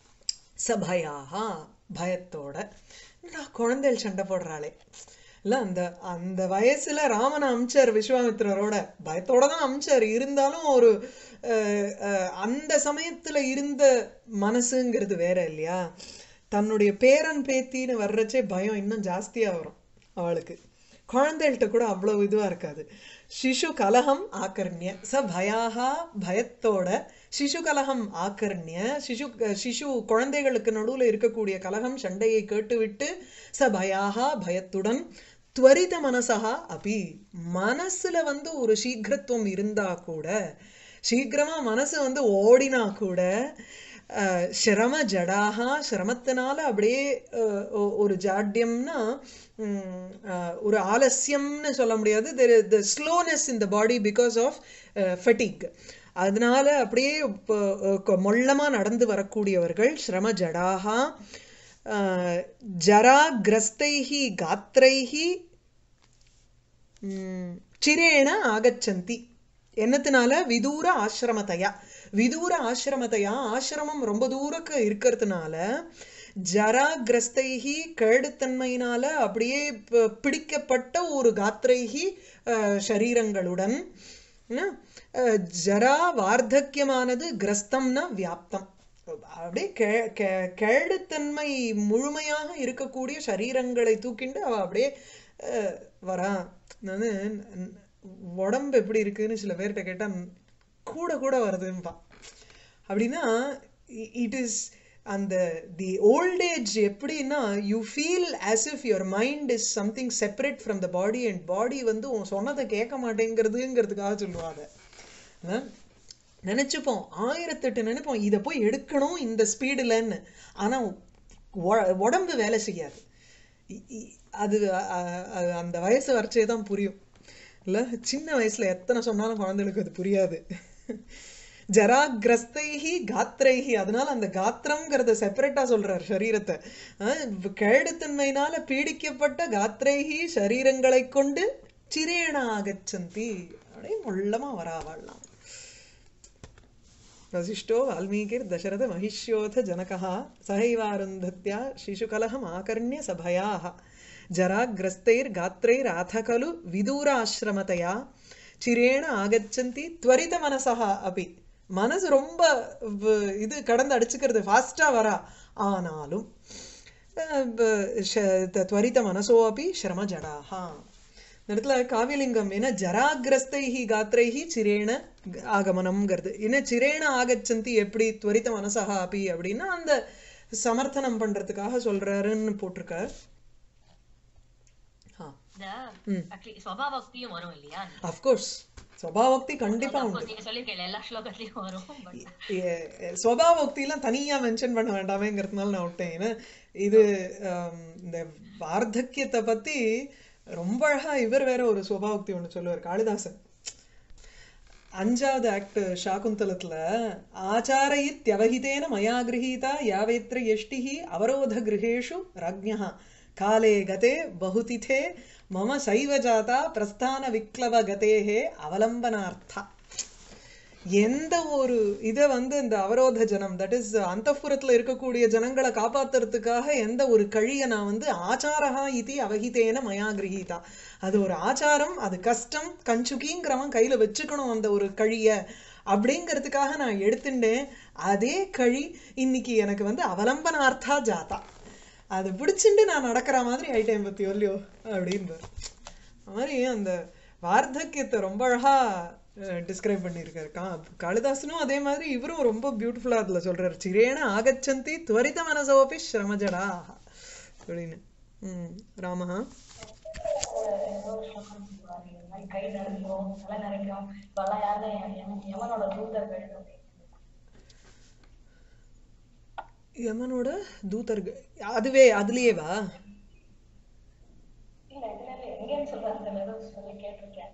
சபயாகா பயத்தோட என்னடா குழந்தைகள் சண்டை போடுறாளே இல்ல அந்த அந்த வயசுல ராமன் அமிச்சார் விஸ்வாமித்திரரோட பயத்தோட தான் அமிச்சார் இருந்தாலும் ஒரு அஹ், அஹ், அந்த சமயத்துல இருந்த மனசுங்கிறது வேற இல்லையா தன்னுடைய பேரன் பேத்தின்னு வர்றச்சே பயம் இன்னும் ஜாஸ்தியா வரும் அவளுக்கு குழந்தைகள்கிட்ட கூட அவ்வளவு இதுவா இருக்காது சிசு கலகம் ஆக்கர்ணிய ச பயாகா பயத்தோட சிசு கலகம் ஆக்கர்ணிய சிசு சிசு குழந்தைகளுக்கு நடுவுல இருக்கக்கூடிய கலகம் சண்டையை கேட்டுவிட்டு ச பயாகா பயத்துடன் துவரித மனசகா அபி மனசுல வந்து ஒரு சீக்கிரத்துவம் இருந்தா கூட சீக்கிரமா மனசு வந்து ஓடினா கூட அஹ், சிரம ஜடாகா சிரமத்தினால அப்படியே அஹ், ஒ- ஒரு ஜாட்யம்னா உம், அஹ், ஒரு ஆலசியம்னு சொல்ல முடியாது there the slowness in the body because of fatigue அதனால அப்படியே இப்ப, அஹ், கொ- மொள்ளமா நடந்து வரக்கூடியவர்கள் சிரம ஜடாகா அஹ், ஜரா கிரஸ்தைஹி காத்ரைஹி ம், சிரேண ஆகச்சந்தி என்னத்தினால விதூர ஆசிரமத்தையா விதூர ஆசிரமத்தையா ஆசிரமம் ரொம்ப தூரக்கு இருக்கிறதுனால ஜராகிரஸ்தைஹி கேடுத்தன்மையினால அப்படியே ப- பிடிக்கப்பட்ட ஒரு காத்திரைஹி அஹ், சரீரங்களுடன் என்ன? அஹ், ஜரா வார்த்தக்கியமானது கிரஸ்தம்னா வியாப்தம் அப்படியே கே கே கேடுத்தன்மை முழுமையாக இருக்கக்கூடிய சரீரங்களை தூக்கிண்டு அவ அப்படியே அஹ், வரா நான் உடம்பு எப்படி இருக்குன்னு சில பேர்கிட்ட கேட்டா கூட கூட வருதும்பா அப்படின்னா இட் இஸ் அந்த தி ஓல்ட் ஏஜ் எப்படின்னா you feel as if your mind is something separate from the body and body வந்து உன் சொன்னதை கேட்க மாட்டேங்கிறதுங்கிறதுக்காக சொல்லுவாங்க அஹ் நினைச்சுப்போம் ஆயிரத்தெட்டு நினைப்போம் இதை போய் எடுக்கணும் இந்த ஸ்பீடுலன்னு ஆனா உ- உடம்பு வேலை செய்யாது இ- இ- அது அ- அ- அந்த வயசு வரைச்சே தான் புரியும் இல்ல சின்ன வயசுல எத்தனை சொன்னாலும் குழந்தைகளுக்கு அது புரியாது ஜராகிரஸ்தைஹி காத்ரைஹி அதனால அந்த காத்திரம்ங்கிறத செப்பரேட்டா சொல்றார் சரீரத்தை அஹ் கேடுத்தன்மையினால பீடிக்கப்பட்ட காத்ரைஹி சரீரங்களை கொண்டு சிரேண ஆகச்சந்தி அப்படியே மொள்ளமா வராவாள்லாம் वसिष्ठो वाल्मीकिर्दशरथ महिष्योऽथ जनकः सहैवारुन्धत्या शिशुकलहम् आकर्ण्य सभयाः जराग्रस्तैर्गात्रैराथ खलु विदूराश्रमतया चिरेण आगच्छन्ति त्वरितमनसः अपि மனசு ரொம்ப வ- இது கடந்து அடிச்சுக்கிறது ஃபாஸ்டா வரா ஆனாலும் அஹ், வ- ஷ- த- துவரித மனசோ அப்படி சிரம ஜடாஹா இந்த இடத்துல காவியலிங்கம் ஏன்னா ஜராகிரஸ்தைஹி காத்ரைஹி சிரேண க- ஆகமனம்ங்கிறது ஏன்னா சிரேண ஆகச்சந்தி எப்படி துவரித மனசகா அப்படி அப்படின்னா அந்த சமர்த்தனம் பண்றதுக்காக சொல்றாருன்னு போட்டிருக்கார் ஆ இந்த actually ஸ்வபாவக்தியும் வரும் இல்லையா அஃப்கோர்ஸ் ஸ்வபாவக்தி கண்டிப்பா Of உண்டு course, நீங்க சொல்லிருக்கீங்க எல்லா ஸ்லோகத்திலயும் வரும் but எ- எ- ஸ்வபாவோக்திலாம் தனியா மென்ஷன் பண்ண வேண்டாமேங்கிறதுனால நான் விட்டேன் ஏன்னா இது ஆம், இந்த வார்த்தக்கியத்தை பத்தி ரொம்ப அழகா இவர் வேற ஒரு ஸ்வபாவோக்தி ஒண்ணு சொல்லுவார் காளிதாசன் அஞ்சாவது ஆக்ட் சாகுந்தலத்துல ஆச்சாரயித்யவஹிதேன மயா கிரகீதா யாவேத்ர எஷ்டிஹி அவரோத கிரகேஷு ரஜ்ஞः காலே கதே பகுதிதே மம சைவ ஜாதா பிரஸ்தான விக்ளவ கதேஹே அவலம்பனார்த்தா எந்த ஒரு இதை வந்து இந்த அவரோத ஜனம் தட் இஸ் அந்தப்புறத்துல இருக்கக்கூடிய ஜனங்களை காப்பாத்துறதுக்காக எந்த ஒரு கழியை நான் வந்து ஆச்சாரஹா இது அவஹிதேன மயா கிரகீதா அது ஒரு ஆச்சாரம் அது கஷ்டம் கஞ்சுகிங்கிறவன் கையில வச்சுக்கணும் அந்த ஒரு கழிய அப்படிங்கிறதுக்காக நான் எடுத்துட்டேன் அதே கழி இன்னைக்கு எனக்கு வந்து அவலம்பனார்த்தா ஜாதா அது பிடிச்சிட்டு நான் நடக்கிற மாதிரி ஆயிட்டேன் பத்தி இல்லையோ அப்படின்பார் அது மாதிரி அந்த வார்த்தக்கியத்தை ரொம்ப அழகா டிஸ்கிரைப் பண்ணியிருக்காரு கா காளிதாசனும் அதே மாதிரி இவரும் ரொம்ப பியூட்டிஃபுல்லா அதுல சொல்றாரு சிரேன ஆகச்சந்தி துவரித மனசோபி ஸ்ரமஜடா அப்படின்னு ம் ராமஹா ஏதோ ஒரு ஸ்லோகம் சொல்லுவாரு இந்த மாதிரி கை நடுங்கும் தலை நரைக்கும் இப்பெல்லாம் யாருமே யம- யமனோட தூதர்கள் அப்படின்னு யமனோட தூதர்கள் அதுவே அதுலயேவா இல்ல இதுல இல்ல எங்கேன்னு சொல்றாரு தெரியல ஏதோ சொல்லி கேட்டிருக்கேன்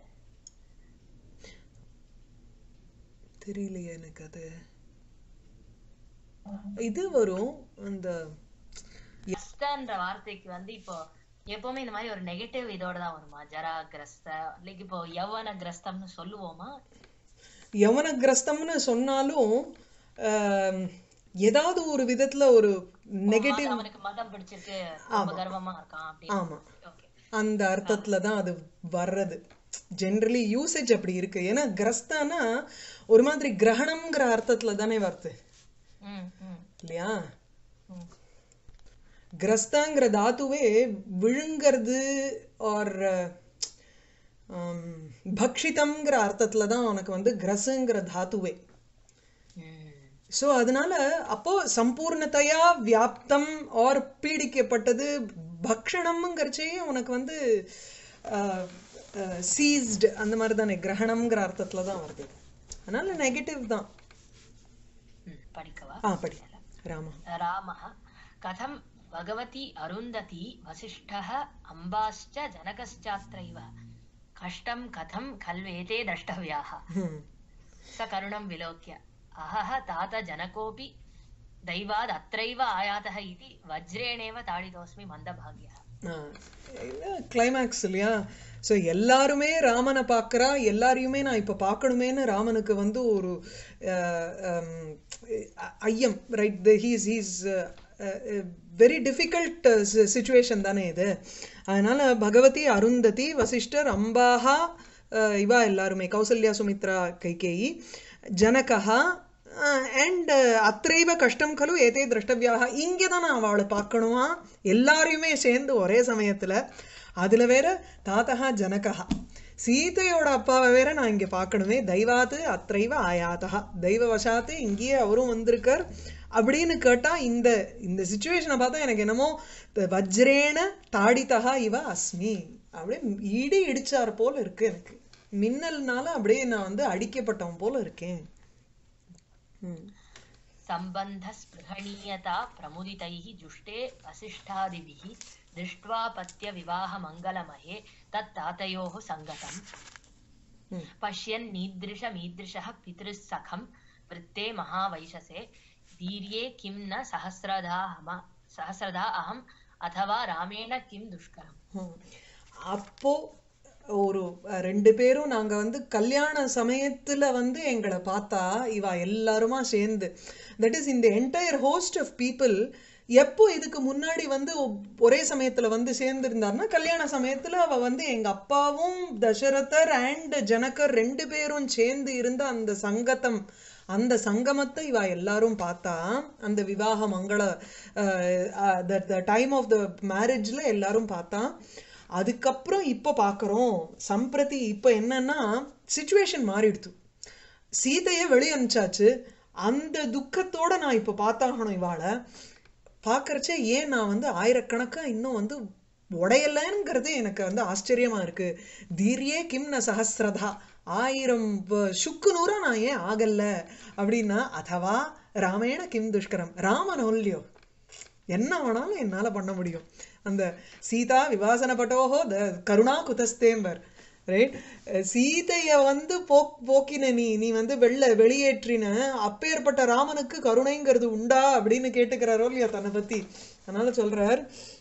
தெரியலையே எனக்கு அது இது வரும் அந்த கிரஸ்தன்ற வார்த்தைக்கு வந்து இப்போ எப்பவுமே இந்த மாதிரி ஒரு நெகட்டிவ் இதோட தான் வருமா ஜரா கிரஸ்த லைக் இப்போ யவன கிரஸ்தம்னு சொல்லுவோமா யவன கிரஸ்தம்னு சொன்னாலும் ஆம், ஏதாவது ஒரு விதத்துல ஒரு நெகட்டிவ் அவனுக்கு மதம் பிடிச்சிருக்கு ரொம்ப கர்வமா இருக்கான் அப்படின்னு ஆமா ஓகே அந்த அர்த்தத்துல தான் அது வர்றது ஜென்ரலி யூசேஜ் அப்படி இருக்கு ஏன்னா கிரஸ்தானா ஒரு மாதிரி கிரகணம்ங்கிற அர்த்தத்துல தானே வருது ம் ம் இல்லையா ம் கிரஸ்தாங்கிற தாத்துவே விழுங்கிறது ஆர் பக்ஷிதம்ங்கிற அர்த்தத்துல தான் உனக்கு வந்து கிரசுங்கிற தாத்துவே ம் ஸோ அதனால அப்போ சம்பூர்ணத்தையா வியாப்தம் ஆர் பீடிக்கப்பட்டது பக்ஷணம்ங்கிறச்சே உனக்கு வந்து சீஸ்டு அந்த மாதிரி தானே கிரகணம்ங்கிற அர்த்தத்துல தான் வருது அதனால நெகட்டிவ் தான் ம், படிக்கவா ஆ படி ராமா रामः कथं भगवती अरुन्धती वसिष्ठः अम्बाश्च जनकश्चात्रैव कष्टं कथं खल्वेते द्रष्टव्याः ம் स करुणं विलोक्य अहः तात जनकोऽपि दैवाद् अत्रैव आयातः इति वज्रेणेव ताडितोऽस्मि मन्दभाग्यः கிளைமேக்ஸ் இல்லையா ஸோ எல்லாருமே ராமனை பார்க்கறா எல்லாரையுமே நான் இப்போ பார்க்கணுமேன்னு ராமனுக்கு வந்து ஒரு ah, hmm, I'm right he's he's very difficult situation தானே இது அதனால பகவதி அருந்ததி வசிஷ்டர் அம்பாஹா அஹ், இவா எல்லாருமே கௌசல்யா சுமித்ரா கைகேயி ஜனகா அண்ட் அத்தைவ கஷ்டம் கலு ஏதே திரஷ்டவியாக இங்கே தான் நான் அவளை பார்க்கணுமா எல்லாரையுமே சேர்ந்து ஒரே சமயத்துல அதுல வேற தாத்தகா ஜனகா சீதையோட அப்பாவை வேற நான் இங்க பார்க்கணுமே தெய்வாத்து அத்தைவ ஆயாத்தகா தெய்வ வசாத்து இங்கேயே அவரும் வந்திருக்கார் அப்படின்னு கேட்டா இந்த இந்த சுச்சுவேஷனை பார்த்தா எனக்கு என்னமோ த- வஜ்ரேன தாடித்தகா இவ அஸ்மி அப்படியே இடி இடிச்சார் போல இருக்கு எனக்கு மின்னல்னால அப்படியே நான் வந்து அடிக்கப்பட்டவன் போல இருக்கேன் ம் सम्बन्धस्पृहणीयता प्रमुदितैः जुष्टे वसिष्ठादिभिः दृष्ट्वा पत्यविवाहमङ्गलमहे तत्तातयोः सङ्गतम् ம் पश्यन्नीदृशमीदृशः पितृः सखं वृत्ते महावैशसे वीर्ये किं न सहस्रधा हम- सहस्रधा अहम् अथवा रामेण किं दुष्करम् ம். அப்போ ஒரு அஹ், ரெண்டு பேரும் நாங்க வந்து கல்யாண சமயத்துல வந்து எங்களை பார்த்தா இவ எல்லாருமா சேர்ந்து தட் இஸ் இந்த என்டையர் ஹோஸ்ட் ஆஃப் பீப்புள் எப்போ இதுக்கு முன்னாடி வந்து ஒ- ஒரே சமயத்துல வந்து சேர்ந்து இருந்தாருன்னா கல்யாண சமயத்துல அவ வந்து எங்க அப்பாவும் தசரதர் அண்ட் ஜனகர் ரெண்டு பேரும் சேர்ந்து இருந்த அந்த சங்கத்தம் அந்த சங்கமத்தை இவ எல்லாரும் பார்த்தா அந்த விவாக மங்கள த டைம் ஆஃப் த மேரேஜ்ல எல்லாரும் பார்த்தா அதுக்கப்புறம் இப்போ பார்க்குறோம் சம்பிரதி இப்போ என்னன்னா சுச்சுவேஷன் மாறிடுத்து சீதையை வெளியே அனுப்பிச்சாச்சு அந்த துக்கத்தோட நான் இப்போ பார்த்தாகணும் இவாளை பார்க்கறச்சே ஏன் நான் வந்து ஆயிரக்கணக்கா இன்னும் வந்து உடையலங்கிறது எனக்கு வந்து ஆச்சரியமா இருக்கு தீர்யே கிம் ந சஹஸ்ரதா ஆயிரம் வ- சுக்கு நூறா நான் ஏன் ஆகல அப்படின்னா அதவா ராமேண கிம் துஷ்கரம் ராமன் ஒல்லியோ என்ன வேணாலும் என்னால பண்ண முடியும் அந்த சீதா விவாசன பட்டோஹோ த கருணா குதஸ்தேம்பர் ரைட் சீதைய வந்து போக் போக்கின நீ நீ வந்து வெள்ள வெளியேற்றின அப்பேற்பட்ட ராமனுக்கு கருணைங்கிறது உண்டா அப்படின்னு கேட்டுக்கிறாரோ இல்லையா தன்னை பத்தி அதனால சொல்றார்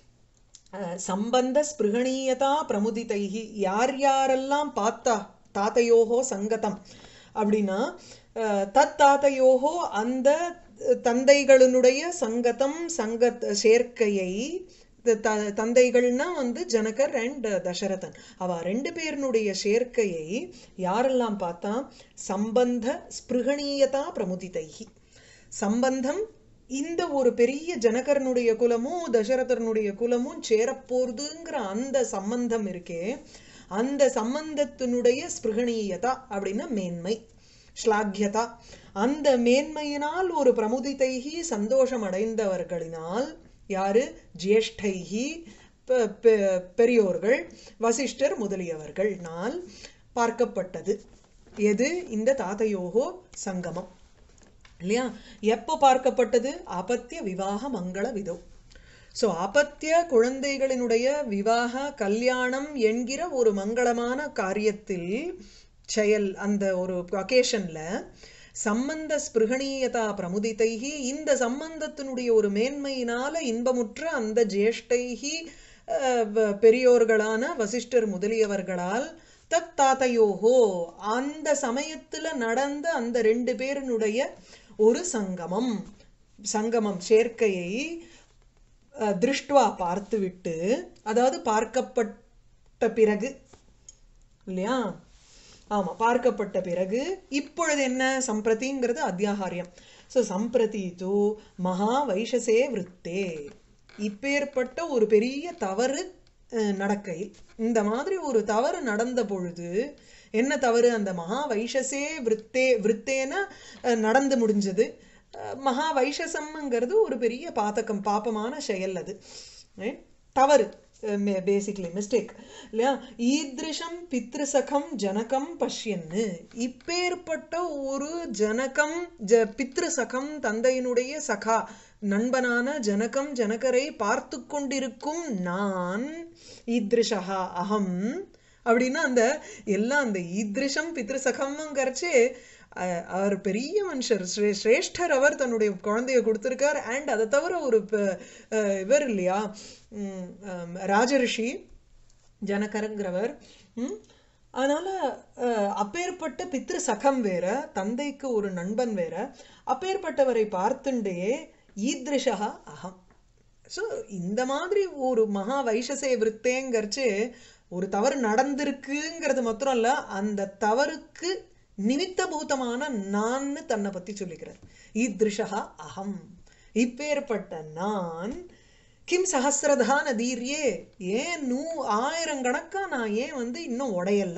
அஹ், சம்பந்த ஸ்பிருகணீயதா பிரமுதிதைஹி யார் யாரெல்லாம் பார்த்தா தாத்தையோகோ சங்கதம் அப்படின்னா அஹ், தத் தாத்தையோகோ அந்த தந்தைகளினுடைய சங்கதம் சங்கத் சேர்க்கையை த- த- தந்தைகள்னா வந்து ஜனகர் அண்ட் தசரதன் அவ ரெண்டு பேரினுடைய சேர்க்கையை யாரெல்லாம் பார்த்தா சம்பந்த ஸ்பிருகணீயதா பிரமுதிதைஹி சம்பந்தம் இந்த ஒரு பெரிய ஜனகரனுடைய குலமும் தசரதனுடைய குலமும் சேரப்போறதுங்கிற அந்த சம்பந்தம் இருக்கே அந்த சம்பந்தத்தினுடைய ஸ்பிருகணீயதா அப்படின்னா மேன்மை ஸ்லாக்யதா அந்த மேன்மையினால் ஒரு பிரமுதிதைகி சந்தோஷம் அடைந்தவர்களினால் யாரு ஜேஷ்டைகி பெ- பெ- பெரியோர்கள் வசிஷ்டர் முதலியவர்கள்னால் பார்க்கப்பட்டது எது இந்த தாத்தையோகோ சங்கமம் இல்லையா எப்போ பார்க்கப்பட்டது ஆபத்திய விவாக மங்கள விதோ ஸோ ஆபத்திய குழந்தைகளினுடைய விவாக கல்யாணம் என்கிற ஒரு மங்களமான காரியத்தில் செயல் அந்த ஒரு அகேஷன்ல சம்பந்த ஸ்பிருகணீயதா பிரமுதிதைகி இந்த சம்பந்தத்தினுடைய ஒரு மேன்மையினால இன்பமுற்ற அந்த ஜேஷ்டைகி அஹ், வ- பெரியோர்களான வசிஷ்டர் முதலியவர்களால் தத் தாத்தையோகோ அந்த சமயத்துல நடந்த அந்த ரெண்டு பேரினுடைய ஒரு சங்கமம் சங்கமம் சேர்க்கையை அஹ், திருஷ்டுவா பார்த்துவிட்டு அதாவது பார்க்கப்பட்ட பிறகு இல்லையா ஆமா பார்க்கப்பட்ட பிறகு இப்பொழுது என்ன சம்பிரதிங்கிறது அத்தியாகாரியம் ஸோ சம்பிரதி தூ மகா வைஷசே விருத்தே இப்பேற்பட்ட ஒரு பெரிய தவறு அஹ், நடக்கையில் இந்த மாதிரி ஒரு தவறு நடந்த பொழுது என்ன தவறு அந்த மகா வைஷசே விருத்தே விருத்தேன அஹ், நடந்து முடிஞ்சது அஹ், மகா வைஷசம்ங்கிறது ஒரு பெரிய பாதகம் பாப்பமான செயல் அது Right? தவறு பேசிக்லி மிஸ்டேக் இல்லையா ஈத்ரிஷம் பித்ருசகம் ஜனகம் பஷ்யன்னு இப்பேற்பட்ட ஒரு ஜனகம் ஜ பித்ருசகம் தந்தையினுடைய சகா நண்பனான ஜனகம் ஜனகரை பார்த்து கொண்டிருக்கும் நான் ஈத்ரிஷா அகம் அப்படின்னா அந்த எல்லாம் அந்த ஈத்ரிஷம் பித்ருசகம்ங்கிறச்சே அஹ், அவர் பெரிய மனுஷர் ஸ்ரே- சிரேஷ்டர் அவர் தன்னுடைய குழந்தைய கொடுத்திருக்கார் அண்ட் அதை தவிர ஒரு ப- அஹ், இவர் இல்லையா உம், அம், ராஜரிஷி ஜனகருங்கிறவர் ம்? அதனால அஹ், அப்பேற்பட்ட பித்ரு சகம் வேற தந்தைக்கு ஒரு நண்பன் வேற அப்பேற்பட்டவரை பார்த்துண்டே ஈத்ரிஷா அகம் ஸோ இந்த மாதிரி ஒரு மகா வைஷசே விருத்தேங்கிறச்சு ஒரு தவறு நடந்திருக்குங்கிறது மாத்திரம் இல்ல அந்த தவறுக்கு நிமித்தபூதமான நான்னு தன்னை பத்தி சொல்லிக்கிறார் ஈத்ரிஷா அகம் இப்பேற்பட்ட நான் கிம் சஹசிரதான தீர்யே ஏன் நூ ஆயிரங்கணக்கா நான் ஏன் வந்து இன்னும் உடையல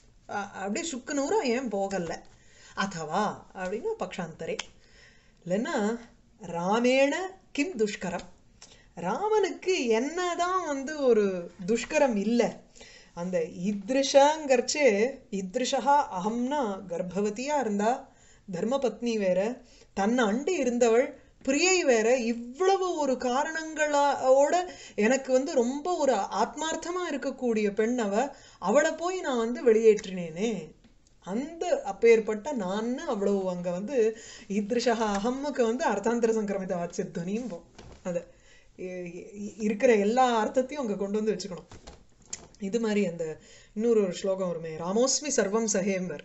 அ- அப்படியே சுக்கு நூறா ஏன் போகல அதவா அப்படின்னு பக்ஷாந்தரே இல்லைன்னா ராமேண கிம் துஷ்கரம் ராமனுக்கு என்னதான் வந்து ஒரு துஷ்கரம் இல்லை அந்த இத்ரிஷாங்கிறச்சே இத்ரிஷா அகம்னா கர்ப்பவதியா இருந்தா தர்மபத்னி வேற தன்னை அண்டி இருந்தவள் பிரியை வேற இவ்வளவு ஒரு காரணங்களோட எனக்கு வந்து ரொம்ப ஒரு ஆத்மார்த்தமா இருக்கக்கூடிய பெண் அவ அவளை போய் நான் வந்து வெளியேற்றினேனே அந்த அப்பேற்பட்ட நான் அவ்வளவு அங்க வந்து ஈத்ரிஷா அகம்முக்கு வந்து அர்த்தாந்தர சங்கிரமித வாட்சிய துணியும் அது இ- இ- இருக்கிற எல்லா அர்த்தத்தையும் அங்க கொண்டு வந்து வச்சுக்கணும் இது மாதிரி அந்த இன்னொரு ஒரு ஸ்லோகம் வருமே ராமோஸ்மி சர்வம் சஹேம்பர்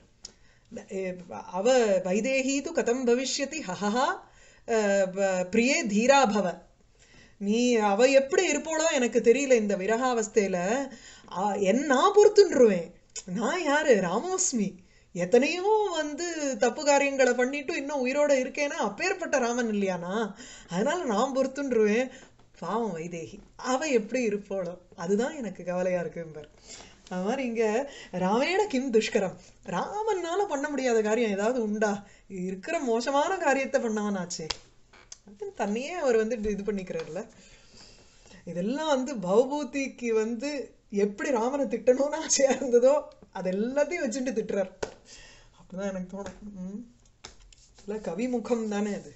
எ- அவ வைதேகி து கதம் பவிஷ்யதி ஹஹா அஹ், ப- பிரியே தீரா பவ நீ அவ எப்படி இருப்போளோ எனக்கு தெரியல இந்த விரகாவஸ்தையில ஆ- என் நான் பொறுத்துன்றுவேன் நான் யாரு ராமோஸ்மி எத்தனையோ வந்து தப்பு காரியங்களை பண்ணிட்டு இன்னும் உயிரோட இருக்கேன்னா அப்பேற்பட்ட ராமன் இல்லையானா அதனால நான் பொறுத்துன்றுவேன் பாவம் வைதேகி அவ எப்படி இருப்போளோ அதுதான் எனக்கு கவலையா இருக்கும்பார் அது மாதிரி இங்க ராமேண கிம் துஷ்கரம் ராமன்னால பண்ண முடியாத காரியம் ஏதாவது உண்டா இருக்கிற மோசமான காரியத்தை பண்ணவனாச்சே அது தன்னையே அவர் வந்து இது பண்ணிக்கிறார்ல இதெல்லாம் வந்து பவபூதிக்கு வந்து எப்படி ராமனை திட்டணும்னு ஆசையா இருந்ததோ அது எல்லாத்தையும் வச்சுட்டு திட்டுறார் அப்படிதான் எனக்கு தோணும் ம். இல்ல கவிமுகம் தானே அது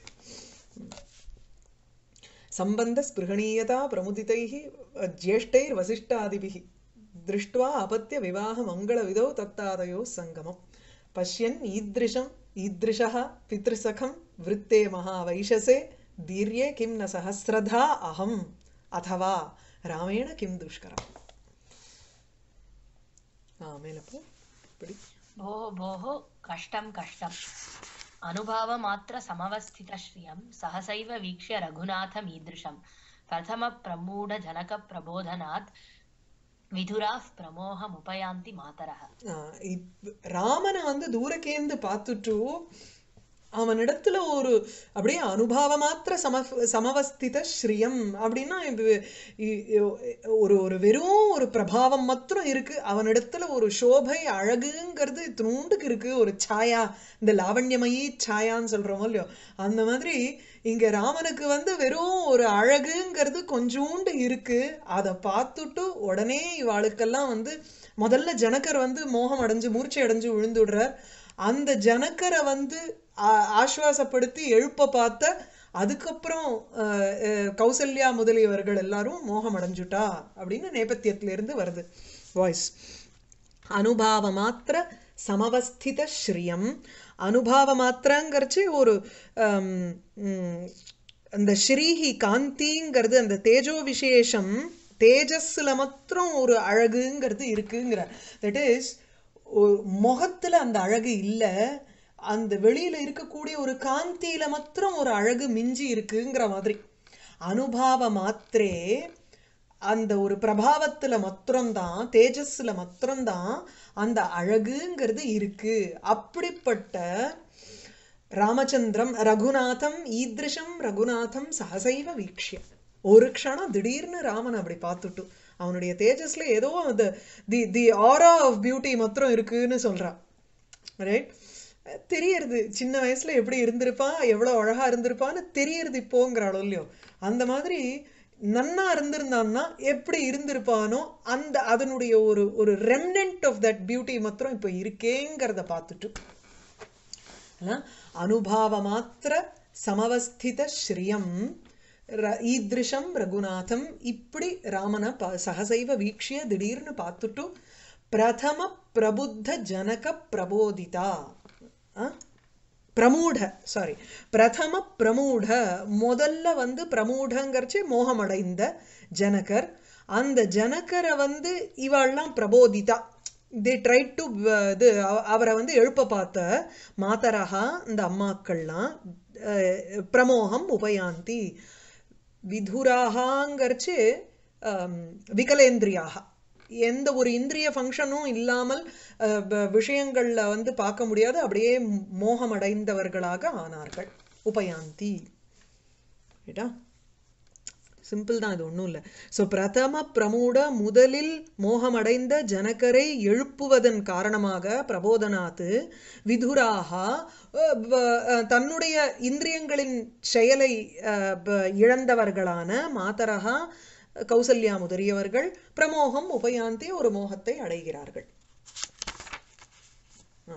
சம்பந்த ஸ்பிருகணீயதா பிரமுதிதைः ज्येष्ठैर्वसिष्ठादिभिः दृष्ट्वा अपत्य विवाहमङ्गलविधौ तत्तादयोः सङ्गमम् पश्यन् ईदृशम् ईदृशः पितृसखं वृत्ते महावैशसे दीर्ये किं न सहस्रधा अहम् अथवा रामेण किं दुष्करम् ஆமேலப்போ இப்படி भोः भोः कष्टं कष्टम् अनुभावमात्रसमवस्थितश्रियं सहसैव वीक्ष्य रघुनाथमीदृशं प्रथमप्रमूढजनकप्रबोधनात् विधुराः प्रमोहमुपयान्ति मातरः ஆஹ் இப்- ராமனை வந்து தூரக்கேந்து பார்த்துட்டு அவனிடத்துல ஒரு அப்படியே அனுபவ மாத்திர சம சமவஸ்தித ஸ்ரீயம் அப்படின்னா இப்ப இ- இ- ஒரு ஒரு வெறும் ஒரு பிரபாவம் மாத்திரம் இருக்கு அவனிடத்துல ஒரு சோபை அழகுங்கிறது இத்தினூண்டுக்கு இருக்கு ஒரு சாயா இந்த லாவண்யமயி சாயான்னு சொல்றோமோ இல்லையோ அந்த மாதிரி இங்க ராமனுக்கு வந்து வெறும் ஒரு அழகுங்கிறது கொஞ்சூண்டு இருக்கு அதை பார்த்துட்டு உடனே இவாளுக்கெல்லாம் வந்து முதல்ல ஜனகர் வந்து மோகம் அடைஞ்சு மூர்ச்சை அடைஞ்சு விழுந்துடுறார் அந்த ஜனக்கரை வந்து ஆ- ஆசுவாசப்படுத்தி எழுப்ப பார்த்த அதுக்கப்புறம் அஹ், அஹ், கௌசல்யா முதலியவர்கள் எல்லாரும் மோகம் அடைஞ்சுட்டா அப்படின்னு நேபத்தியத்துல இருந்து வருது வாய்ஸ் அனுபாவ மாத்திர சமவஸ்தித ஸ்ரீயம் அனுபாவ மாத்திரங்கிறச்சு ஒரு ஹம், ம், அந்த ஸ்ரீஹி காந்திங்கிறது அந்த தேஜோ விசேஷம் தேஜஸ்ல மாத்திரம் ஒரு அழகுங்கிறது இருக்குங்கிற தட் இஸ் முகத்துல அந்த அழகு இல்ல அந்த வெளியில இருக்கக்கூடிய ஒரு காந்தியில மாத்திரம் ஒரு அழகு மிஞ்சி இருக்குங்கிற மாதிரி அனுபாவ மாத்திரே அந்த ஒரு பிரபாவத்துல மாத்திரம்தான் தேஜஸ்ல மாத்திரம்தான் அந்த அழகுங்கிறது இருக்கு அப்படிப்பட்ட ராமச்சந்திரம் ரகுநாதம் ஈத்ருஷம் ரகுநாதம் சகசைவ வீக்ஷ்ய ஒரு க்ஷணம் திடீர்னு ராமன் அப்படி பார்த்துட்டு அவனுடைய தேஜஸ்ல ஏதோ அந்த தி தி ஆரா ஆஃப் பியூட்டி மாத்திரம் இருக்குன்னு சொல்றான் ரைட் தெரியறது சின்ன வயசுல எப்படி இருந்திருப்பான் எவ்வளவு அழகா இருந்திருப்பான்னு தெரியறது இப்போங்கிறாளோ இல்லையோ அந்த மாதிரி நன்னா இருந்திருந்தான்னா எப்படி இருந்திருப்பானோ அந்த அதனுடைய ஒரு ஒரு ரெம்னன்ட் ஆஃப் தட் பியூட்டி மாத்திரம் இப்போ இருக்கேங்கிறத பார்த்துட்டு அಲ್ಲ? ಅನುಭಾವ ಮಾತ್ರ ಸಮವಸ್ಥಿತ ಶ್ರಿಯಂ ர- ஈத்ருஷம் ரகுநாதம் இப்படி ராமனை பா சகசைவ வீக்ஷிய திடீர்னு பார்த்துட்டு பிரதம பிரபுத்த ஜனக பிரபோதிதா ஆ? பிரமூட சாரி பிரதம பிரமூட முதல்ல வந்து பிரமூடங்கிறச்சு மோகமடைந்த ஜனகர் அந்த ஜனகரை வந்து இவாள்லாம் பிரபோதிதா தே ட்ரை டு இது அவ- அவரை வந்து எழுப்ப பார்த்த மாதரகா இந்த அம்மாக்கள்லாம் அஹ், பிரமோகம் உபயாந்தி விதுராகாங்கிறச்சு விகலேந்திரியாக எந்த ஒரு இந்திரிய ஃபங்க்ஷனும் இல்லாமல் அஹ், வ- விஷயங்கள்ல வந்து பார்க்க முடியாது அப்படியே மோகமடைந்தவர்களாக ஆனார்கள் உபயாந்தி ரைட்டா சிம்பிள் தான் இது ஒன்றும் இல்லை ஸோ பிரதம பிரமூட முதலில் மோகமடைந்த ஜனகரை எழுப்புவதன் காரணமாக பிரபோதனாத்து விதுராகா அஹ், ப- அஹ், தன்னுடைய இந்திரியங்களின் செயலை அஹ், ப- இழந்தவர்களான மாதரகா கௌசல்யா முதலியவர்கள் பிரமோகம் உபயாந்தி ஒரு மோகத்தை அடைகிறார்கள் ஆ.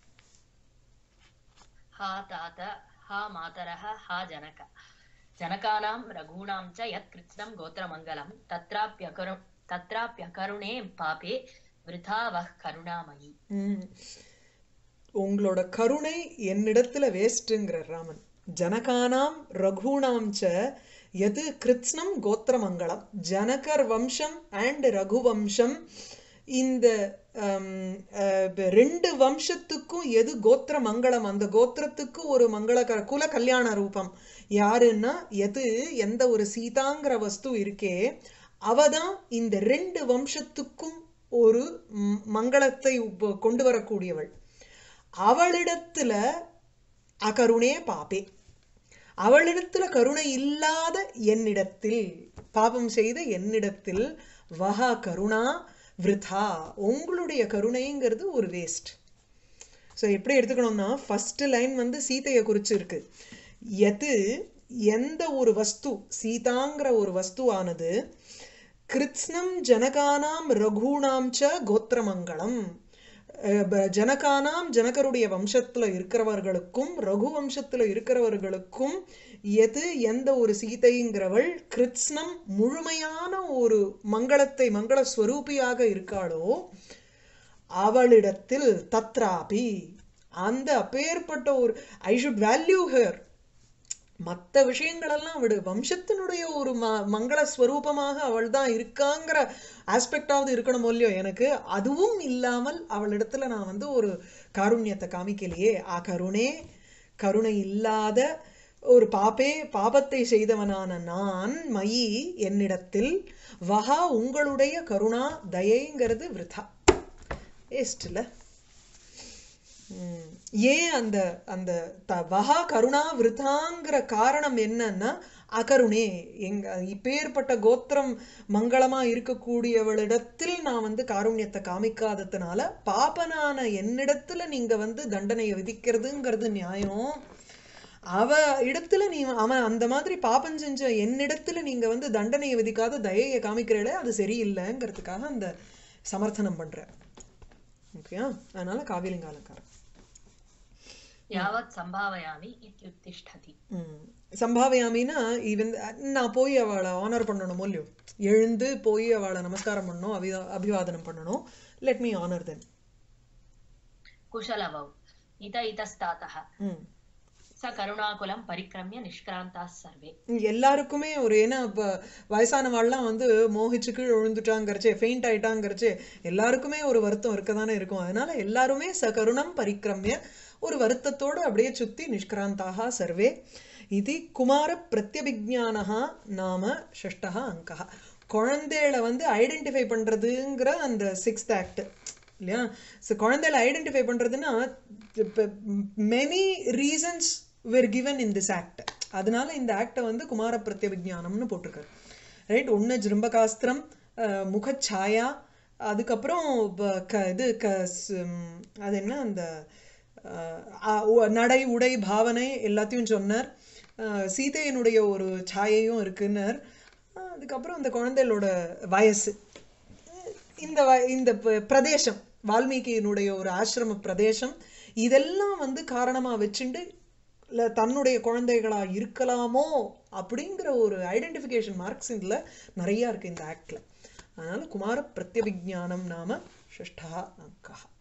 हा तात हा मातरः हा जनक जनकानां रघूणां च यत् कृत्स्नं गोत्रमङ्गलं तत्राप्यकरु तत्राप्यकरुणे पापे वृथा वः करुणामयी ம். உங்களோட கருணை என்னிடத்துல வேஸ்ட்டுங்கிறார் ராமன் ஜனகானாம் ரகுணாம் ச எது கிருத்ஸ்னம் கோத்திரமங்கலம் ஜனகர் வம்சம் அண்ட் ரகு வம்சம் இந்த ஹம், அஹ், ப- ரெண்டு வம்சத்துக்கும் எது கோத்திர மங்களம் அந்த கோத்திரத்துக்கு ஒரு மங்கள க- குல கல்யாண ரூபம் யாருன்னா எது எந்த ஒரு சீதாங்கிற வஸ்து இருக்கே அவதான் இந்த ரெண்டு வம்சத்துக்கும் ஒரு ம், மங்களத்தை உப்ப- கொண்டு வரக்கூடியவள் அவளிடத்துல அகருணே பாப்பே அவளிடத்துல கருணை இல்லாத என்னிடத்தில் பாபம் செய்த என்னிடத்தில் வஹா கருணா விருதா உங்களுடைய கருணைங்கிறது ஒரு வேஸ்ட் ஸோ எப்படி எடுத்துக்கணும்னா ஃபர்ஸ்ட் லைன் வந்து சீதையை குறிச்சு இருக்கு எது எந்த ஒரு வஸ்து சீதாங்கிற ஒரு வஸ்துவானது கிருத்ஸ்னம் ஜனகானாம் ரகுணாம் ச கோத்திரமங்கலம் அஹ் ப- ஜனகானாம் ஜனகருடைய வம்சத்துல இருக்கிறவர்களுக்கும் ரகு வம்சத்துல இருக்கிறவர்களுக்கும் எது எந்த ஒரு சீதைங்கிறவள் கிருத்ஸ்னம் முழுமையான ஒரு மங்களத்தை மங்கள ஸ்வரூபியாக இருக்காளோ அவளிடத்தில் தத்ராபி அந்த அப்பேற்பட்ட ஒரு ஐ ஷுட் வேல்யூ ஹர் மற்ற விஷயங்களெல்லாம் விடு வம்சத்தினுடைய ஒரு ம மங்கள ஸ்வரூபமாக அவள் தான் இருக்காங்கிற ஆஸ்பெக்டாவது இருக்கணும் இல்லையோ எனக்கு அதுவும் இல்லாமல் அவளிடத்துல நான் வந்து ஒரு காருண்யத்தை காமிக்கலையே ஆ கருணே கருணை இல்லாத ஒரு பாப்பே பாபத்தை செய்தவனான நான் மயி என்னிடத்தில் வஹா உங்களுடைய கருணா தயைங்கிறது விருதா வேஸ்ட்ல ம். ஏன் அந்த அந்த த வஹா கருணா விருதாங்கிற காரணம் என்னன்னா அகருணே எங்க இப்பேற்பட்ட கோத்திரம் மங்களமா இருக்கக்கூடியவளிடத்தில் நான் வந்து காருண்யத்தை காமிக்காததுனால பாபனான என்னிடத்துல நீங்க வந்து தண்டனையை விதிக்கிறதுங்கிறது நியாயம் அவ இடத்துல நீ அவன் அந்த மாதிரி பாபம் செஞ்ச என்னிடத்துல நீங்க வந்து தண்டனையை விதிக்காத தயையை காமிக்கிறீங்களே அது சரியில்லைங்கிறதுக்காக அந்த சமர்த்தனம் பண்ற ஓகேயா அதனால காவிலிங்க அலங்காரம் यावत् सम्भावयामि इत्युत्तिष्ठति ம். சம்பாவையாமின்னா ஈவன் நான் போய் அவளை ஆனர் பண்ணணும் இல்லையோ எழுந்து போய் அவளை நமஸ்காரம் பண்ணணும் அபி அபிவாதனம் பண்ணணும் லெட் மீ ஆனர் தென் कुशलवौ इत इतस्तातः ம் स करुणाकुलं परिक्रम्य निष्क्रान्ताः सर्वे எல்லாருக்குமே ஒரு ஏன்னா இப்போ வயசானவாள்லாம் வந்து மோகிச்சு கீழ் விழுந்துட்டாங்கிறச்சே ஃபெயிண்ட் ஆயிட்டாங்கிறச்சே எல்லாருக்குமே ஒரு வருத்தம் இருக்க தானே இருக்கும் அதனால எல்லாருமே சகருணம் பரிக்கிரமிய ஒரு வருத்தத்தோடு அப்படியே சுத்தி நிஷ்கிராந்தாக சர்வே இது குமார பிரத்யபிஜானஹா நாம ஷஷ்டா அங்கா குழந்தைகளை வந்து ஐடென்டிஃபை பண்றதுங்கிற அந்த சிக்ஸ்த் ஆக்ட் இல்லையா ஸோ குழந்தைகளை ஐடென்டிஃபை பண்றதுன்னா many reasons were given in this act அதனால இந்த ஆக்டை வந்து குமார பிரத்யபிஜானம்னு போட்டிருக்காரு ரைட் ஒன்று ஜிரும்பகாஸ்திரம் அஹ், முகச்சாயா அதுக்கப்புறம் ப- க இது க ஸ்- ம், அது என்ன அந்த அஹ், அ- உ- நடை உடை பாவனை எல்லாத்தையும் சொன்னார் அஹ், சீதையினுடைய ஒரு சாயையும் இருக்குன்னார் அஹ், அதுக்கப்புறம் அந்த குழந்தைகளோட வயசு இந்த வ- இந்த ப- பிரதேசம் வால்மீகியினுடைய ஒரு ஆசிரம பிரதேசம் இதெல்லாம் வந்து காரணமா வச்சுண்டு இல்ல தன்னுடைய குழந்தைகளா இருக்கலாமோ அப்படிங்கிற ஒரு ஐடென்டிஃபிகேஷன் மார்க்ஸ் இதுல நிறைய இருக்கு இந்த ஆக்ட்ல அதனால குமார பிரத்யபிஜானம் நாம ஷஷ்டா அங்கா